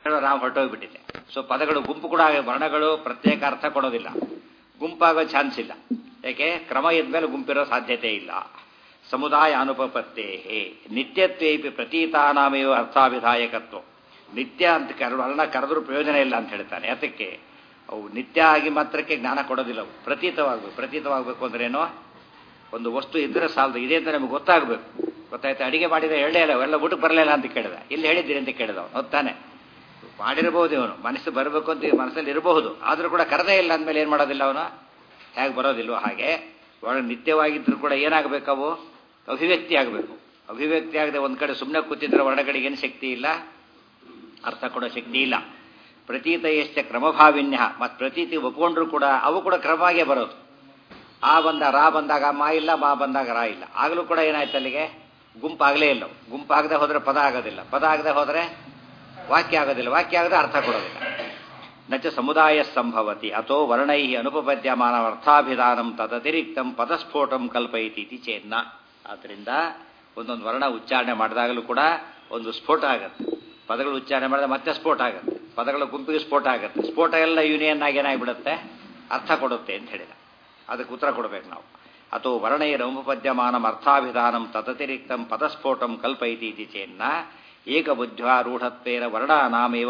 ಹೇಳೋ ನಾವು ಹೊರಟೋಗ್ಬಿಟ್ಟಿದೆ ಸೊ ಪದಗಳು ಗುಂಪು ಕೂಡ ವರ್ಣಗಳು ಪ್ರತ್ಯೇಕ ಅರ್ಥ ಕೊಡೋದಿಲ್ಲ ಗುಂಪಾಗೋ ಚಾನ್ಸ್ ಇಲ್ಲ ಯಾಕೆ ಕ್ರಮ ಇದ್ಮೇಲೆ ಗುಂಪಿರೋ ಸಾಧ್ಯತೆ ಇಲ್ಲ ಸಮುದಾಯ ಅನುಪಪತ್ತೇ ನಿತ್ಯತ್ವೇಪಿ ಪ್ರತೀತಾನಾಮೇವ ಅರ್ಥಾಭಿಧಾಯಕತ್ವ ನಿತ್ಯ ಅಂತ ಕರ ವರ್ಣ ಕರೆದ್ರೂ ಪ್ರಯೋಜನ ಇಲ್ಲ ಅಂತ ಹೇಳ್ತಾನೆ ಯಾತಕ್ಕೆ ಅವು ನಿತ್ಯ ಆಗಿ ಮಾತ್ರಕ್ಕೆ ಜ್ಞಾನ ಕೊಡೋದಿಲ್ಲ ಅವು ಪ್ರತೀತವಾಗಬೇಕು ಪ್ರತೀತವಾಗಬೇಕು ಅಂದ್ರೇನೋ ಒಂದು ವಸ್ತು ಇದ್ರೆ ಸಾಲದು ಇದೆ ಅಂತ ನಮಗೆ ಗೊತ್ತಾಗಬೇಕು ಗೊತ್ತಾಯ್ತು ಅಡಿಗೆ ಮಾಡಿದ ಹೇಳಲೇ ಇಲ್ಲ ಅವೆಲ್ಲ ಊಟಕ್ಕೆ ಬರಲಿಲ್ಲ ಅಂತ ಕೇಳಿದ ಇಲ್ಲಿ ಹೇಳಿದ್ದೀರಿ ಅಂತ ಕೇಳಿದ ಅವನು ಹೊತ್ತಾನೆ ಮಾಡಿರಬಹುದು ಇವನು ಮನಸ್ಸು ಬರಬೇಕು ಅಂತ ಮನಸ್ಸಲ್ಲಿ ಇರಬಹುದು ಆದರೂ ಕೂಡ ಕರೆದೇ ಇಲ್ಲ ಅಂದಮೇಲೆ ಏನು ಮಾಡೋದಿಲ್ಲ ಅವನು ಹೇಗೆ ಬರೋದಿಲ್ವೋ ಹಾಗೆ ಒಳಗೆ ನಿತ್ಯವಾಗಿದ್ದರೂ ಕೂಡ ಏನಾಗಬೇಕವು ಅಭಿವ್ಯಕ್ತಿ ಆಗಬೇಕು ಅಭಿವ್ಯಕ್ತಿ ಆಗದೆ ಒಂದು ಕಡೆ ಸುಮ್ಮನೆ ಕೂತಿದ್ರೆ ಒಳಗಡೆಗೆ ಏನು ಶಕ್ತಿ ಇಲ್ಲ ಅರ್ಥ ಕೊಡೋ ಶಕ್ತಿ ಇಲ್ಲ ಪ್ರತೀತ ಎಷ್ಟ ಕ್ರಮಭಾವಿನ್ಯ ಮತ್ತು ಪ್ರತೀತಿ ಒಪ್ಕೊಂಡ್ರು ಕೂಡ ಅವು ಕೂಡ ಕ್ರಮವಾಗೇ ಬರೋದು ಆ ಬಂದ ರಾ ಬಂದಾಗ ಮಾ ಇಲ್ಲ ಮಾ ಬಂದಾಗ ರಾ ಇಲ್ಲ ಆಗಲೂ ಕೂಡ ಏನಾಯ್ತು ಅಲ್ಲಿಗೆ ಗುಂಪಾಗಲೇ ಇಲ್ಲ ಗುಂಪಾಗದೆ ಹೋದರೆ ಪದ ಆಗೋದಿಲ್ಲ ಪದ ಆಗದೆ ಹೋದರೆ ವಾಕ್ಯ ಆಗೋದಿಲ್ಲ ವಾಕ್ಯ ಆಗದೆ ಅರ್ಥ ಕೊಡೋದಿಲ್ಲ ನಚ ಸಮುದಾಯ ಸಂಭವತಿ ಅಥೋ ವರ್ಣೈ ಅನುಪಪದ್ಯಮಾನ ಅರ್ಥಾಭಿಧಾನಂ ತದತಿರಿಕ್ತಂ ಪದಸ್ಫೋಟಂ ಕಲ್ಪಯಿತಿ ಇತಿ ಚೇನ್ನ ಆದ್ದರಿಂದ ಒಂದೊಂದು ವರ್ಣ ಉಚ್ಚಾರಣೆ ಮಾಡಿದಾಗಲೂ ಕೂಡ ಒಂದು ಸ್ಫೋಟ ಆಗುತ್ತೆ ಪದಗಳು ಉಚ್ಚಾರಣೆ ಮಾಡಿದ್ರೆ ಮತ್ತೆ ಸ್ಫೋಟ ಆಗುತ್ತೆ ಪದಗಳ ಗುಂಪಿಗೆ ಸ್ಫೋಟ ಆಗುತ್ತೆ ಸ್ಫೋಟ ಎಲ್ಲ ಯೂನಿಯನ್ ಆಗಿ ಏನಾಗಿಬಿಡುತ್ತೆ ಅರ್ಥ ಕೊಡುತ್ತೆ ಅಂತ ಹೇಳಿದ ಅದಕ್ಕೆ ಉತ್ತರ ಕೊಡಬೇಕು ನಾವು ಅಥವಾ ವರ್ಣೈರ ಉಪಪದ್ಯಮಾನಂ ಅರ್ಥಾಭಿಧಾನಂ ತದತಿರಿಕ್ತಂ ಪದಸ್ಫೋಟಂ ಕಲ್ಪಯಿತಿ ಇತಿ ಚೇನ್ನ ಏಕಬುದ್ಧ್ವಾರೂಢತ್ವೇನ ವರ್ಣಾನಾಮೇವ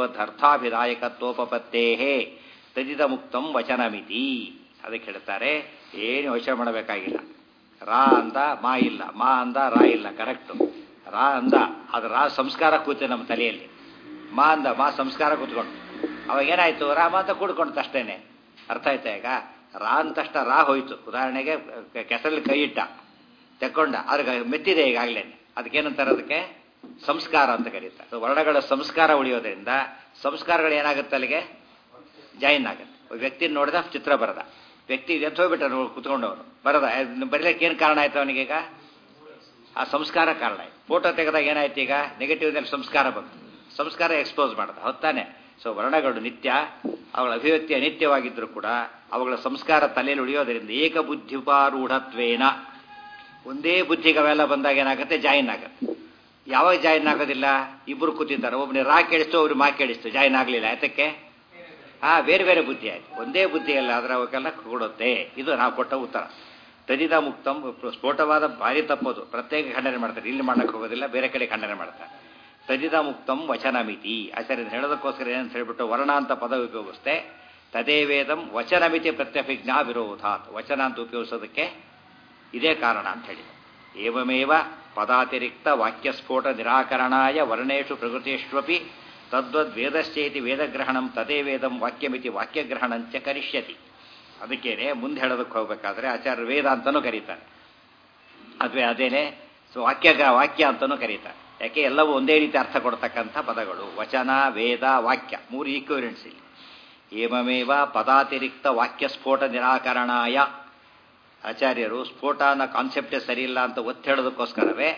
ಅರ್ಥಾಭಿದಾಯಕತ್ವೋಪತ್ತೇ ತದಿದ ಮುಕ್ತಂ ವಚನಮಿತಿ ಅದಕ್ಕೆ ಹೇಳ್ತಾರೆ ಏನು ಯೋಚನೆ ಮಾಡಬೇಕಾಗಿಲ್ಲ ರಾ ಅಂದ ಮಾ ಇಲ್ಲ ಮಾ ಅಂದ ರಾ ಇಲ್ಲ ಕರೆಕ್ಟು ರಾ ಅಂದ ಅದು ರಾ ಸಂಸ್ಕಾರ ಕೂತೆ ನಮ್ಮ ತಲೆಯಲ್ಲಿ ಮಾ ಅಂದ ಮಾ ಸಂಸ್ಕಾರ ಕೂತ್ಕೊಂಡು ಅವಾಗ ಏನಾಯ್ತು ರಾಮ ಅಂತ ಕೂಡ್ಕೊಂಡು ಅಷ್ಟೇನೆ ಅರ್ಥ ಆಯ್ತಾ ಈಗ ರಾ ಅಂತಷ್ಟ ರಾ ಹೋಯ್ತು ಉದಾಹರಣೆಗೆ ಕೆಸರಲ್ಲಿ ಕೈ ಇಟ್ಟ ತೆಕ್ಕೊಂಡ ಅದ್ರಿಗೆ ಮೆತ್ತಿದೆ ಈಗಾಗಲೇ ಅದಕ್ಕೇನಂತಾರೆ ಅದಕ್ಕೆ ಸಂಸ್ಕಾರ ಅಂತ ಕರೀತಾರೆ ವರ್ಣಗಳ ಸಂಸ್ಕಾರ ಉಳಿಯೋದ್ರಿಂದ ಸಂಸ್ಕಾರಗಳು ಏನಾಗುತ್ತೆ ಅಲ್ಲಿಗೆ ಜಾಯಿನ್ ಆಗುತ್ತೆ ವ್ಯಕ್ತಿ ನೋಡಿದ ಚಿತ್ರ ಬರದ ವ್ಯಕ್ತಿ ಎತ್ತೋಗ್ಬಿಟ್ಟ ಕುತ್ಕೊಂಡವನು ಬರದ ಬರೀಲಿಕ್ಕೆ ಏನು ಕಾರಣ ಆಯ್ತು ಅವನಿಗೀಗ ಆ ಸಂಸ್ಕಾರ ಕಾರಣ ಆಯ್ತು ಫೋಟೋ ತೆಗೆದಾಗ ಏನಾಯ್ತು ಈಗ ನೆಗೆಟಿವ್ನಲ್ಲಿ ಸಂಸ್ಕಾರ ಬಂತು ಸಂಸ್ಕಾರ ಎಕ್ಸ್ಪೋಸ್ ಮಾಡ್ದ ಹೊತ್ತಾನೆ ಸೊ ವರ್ಣಗಳು ನಿತ್ಯ ಅವಳ ಅಭಿವ್ಯಕ್ತಿ ಅನಿತ್ಯವಾಗಿದ್ದರೂ ಕೂಡ ಅವುಗಳ ಸಂಸ್ಕಾರ ತಲೆಯಲ್ಲಿ ಉಳಿಯೋದರಿಂದ ಏಕಬುದ್ಧಿಪಾರೂಢತ್ವೇನ ಒಂದೇ ಬುದ್ಧಿಗೆ ಅವೆಲ್ಲ ಬಂದಾಗ ಏನಾಗುತ್ತೆ ಜಾಯಿನ್ ಆಗುತ್ತೆ ಯಾವಾಗ ಜಾಯಿನ್ ಆಗೋದಿಲ್ಲ ಇಬ್ಬರು ಕೂತಿದ್ದಾರೆ ಒಬ್ಬನೇ ರಾ ಕೇಳಿಸ್ತು ಅವ್ರು ಮಾ ಕೇಳಿಸ್ತು ಜಾಯಿನ್ ಆಗಲಿಲ್ಲ ಯಾತಕ್ಕೆ ಹಾ ಬೇರೆ ಬೇರೆ ಬುದ್ಧಿ ಆಯ್ತು ಒಂದೇ ಬುದ್ಧಿಯಲ್ಲ ಅದರ ಅವಕ್ಕೆಲ್ಲ ಕೊಡುತ್ತೆ ಇದು ನಾವು ಕೊಟ್ಟ ಉತ್ತರ ತದಿದ ಮುಕ್ತಂ ಸ್ಫೋಟವಾದ ಭಾರಿ ತಪ್ಪೋದು ಪ್ರತ್ಯೇಕ ಖಂಡನೆ ಮಾಡ್ತಾರೆ ಇಲ್ಲಿ ಮಾಡಕ್ಕೆ ಹೋಗೋದಿಲ್ಲ ಬೇರೆ ಕಡೆ ಖಂಡನೆ ಮಾಡ್ತಾರೆ ತದಿದ ಮುಕ್ತಂ ವಚನಮಿತಿ ಆಚಾರ್ಯ ಹೇಳೋದಕ್ಕೋಸ್ಕರ ಏನಂತ ಹೇಳ್ಬಿಟ್ಟು ವರ್ಣ ಅಂತ ಪದ ಉಪಯೋಗಿಸ್ತೆ ತದೇ ವೇದಂ ವಚನಮಿತಿ ಪ್ರತ್ಯಭಿಜ್ಞಾ ವಿರೋಧಾತ್ ವಚನ ಅಂತ ಉಪಯೋಗಿಸೋದಕ್ಕೆ ಇದೇ ಕಾರಣ ಅಂತ ಹೇಳಿ ಏವಮೇವ ಪದಾತಿರಿಕ್ತ ವಾಕ್ಯಸ್ಫೋಟ ನಿರಾಕರಣಾಯ ವರ್ಣೇಶು ಪ್ರಕೃತಿಷ್ವಪಿ ತದ್ವದ್ವೇದಶ್ಚೇತಿ ವೇದಗ್ರಹಣಂ ತದೇ ವೇದಂ ವಾಕ್ಯಮಿತಿ ವಾಕ್ಯಗ್ರಹಣಂಚ ಕರಿಷ್ಯತಿ ಅದಕ್ಕೇನೆ ಮುಂದೆ ಹೇಳೋದಕ್ಕೆ ಹೋಗ್ಬೇಕಾದ್ರೆ ಆಚಾರ್ಯ ವೇದ ಅಂತಲೂ ಕರೀತಾರೆ ಅದುವೇ ಅದೇನೆ ಸೊ ವಾಕ್ಯ ವಾಕ್ಯ ಅಂತಲೂ ಕರೀತಾರೆ ಯಾಕೆ ಎಲ್ಲವೂ ಒಂದೇ ರೀತಿ ಅರ್ಥ ಕೊಡ್ತಕ್ಕಂಥ ಪದಗಳು ವಚನ ವೇದ ವಾಕ್ಯ ಮೂರು ಈಕ್ವಿಲೆಂಟ್ಸ್ ಇಲ್ಲಿ ಏಮಮೇವ ಪದಾತಿರಿಕ್ತ ವಾಕ್ಯ ಸ್ಫೋಟ ನಿರಾಕರಣಾಯ ಆಚಾರ್ಯರು ಸ್ಫೋಟ ಅನ್ನೋ ಕಾನ್ಸೆಪ್ಟೇ ಸರಿಯಿಲ್ಲ ಅಂತ ಒತ್ತಿ ಹೇಳೋದಕ್ಕೋಸ್ಕರವೇ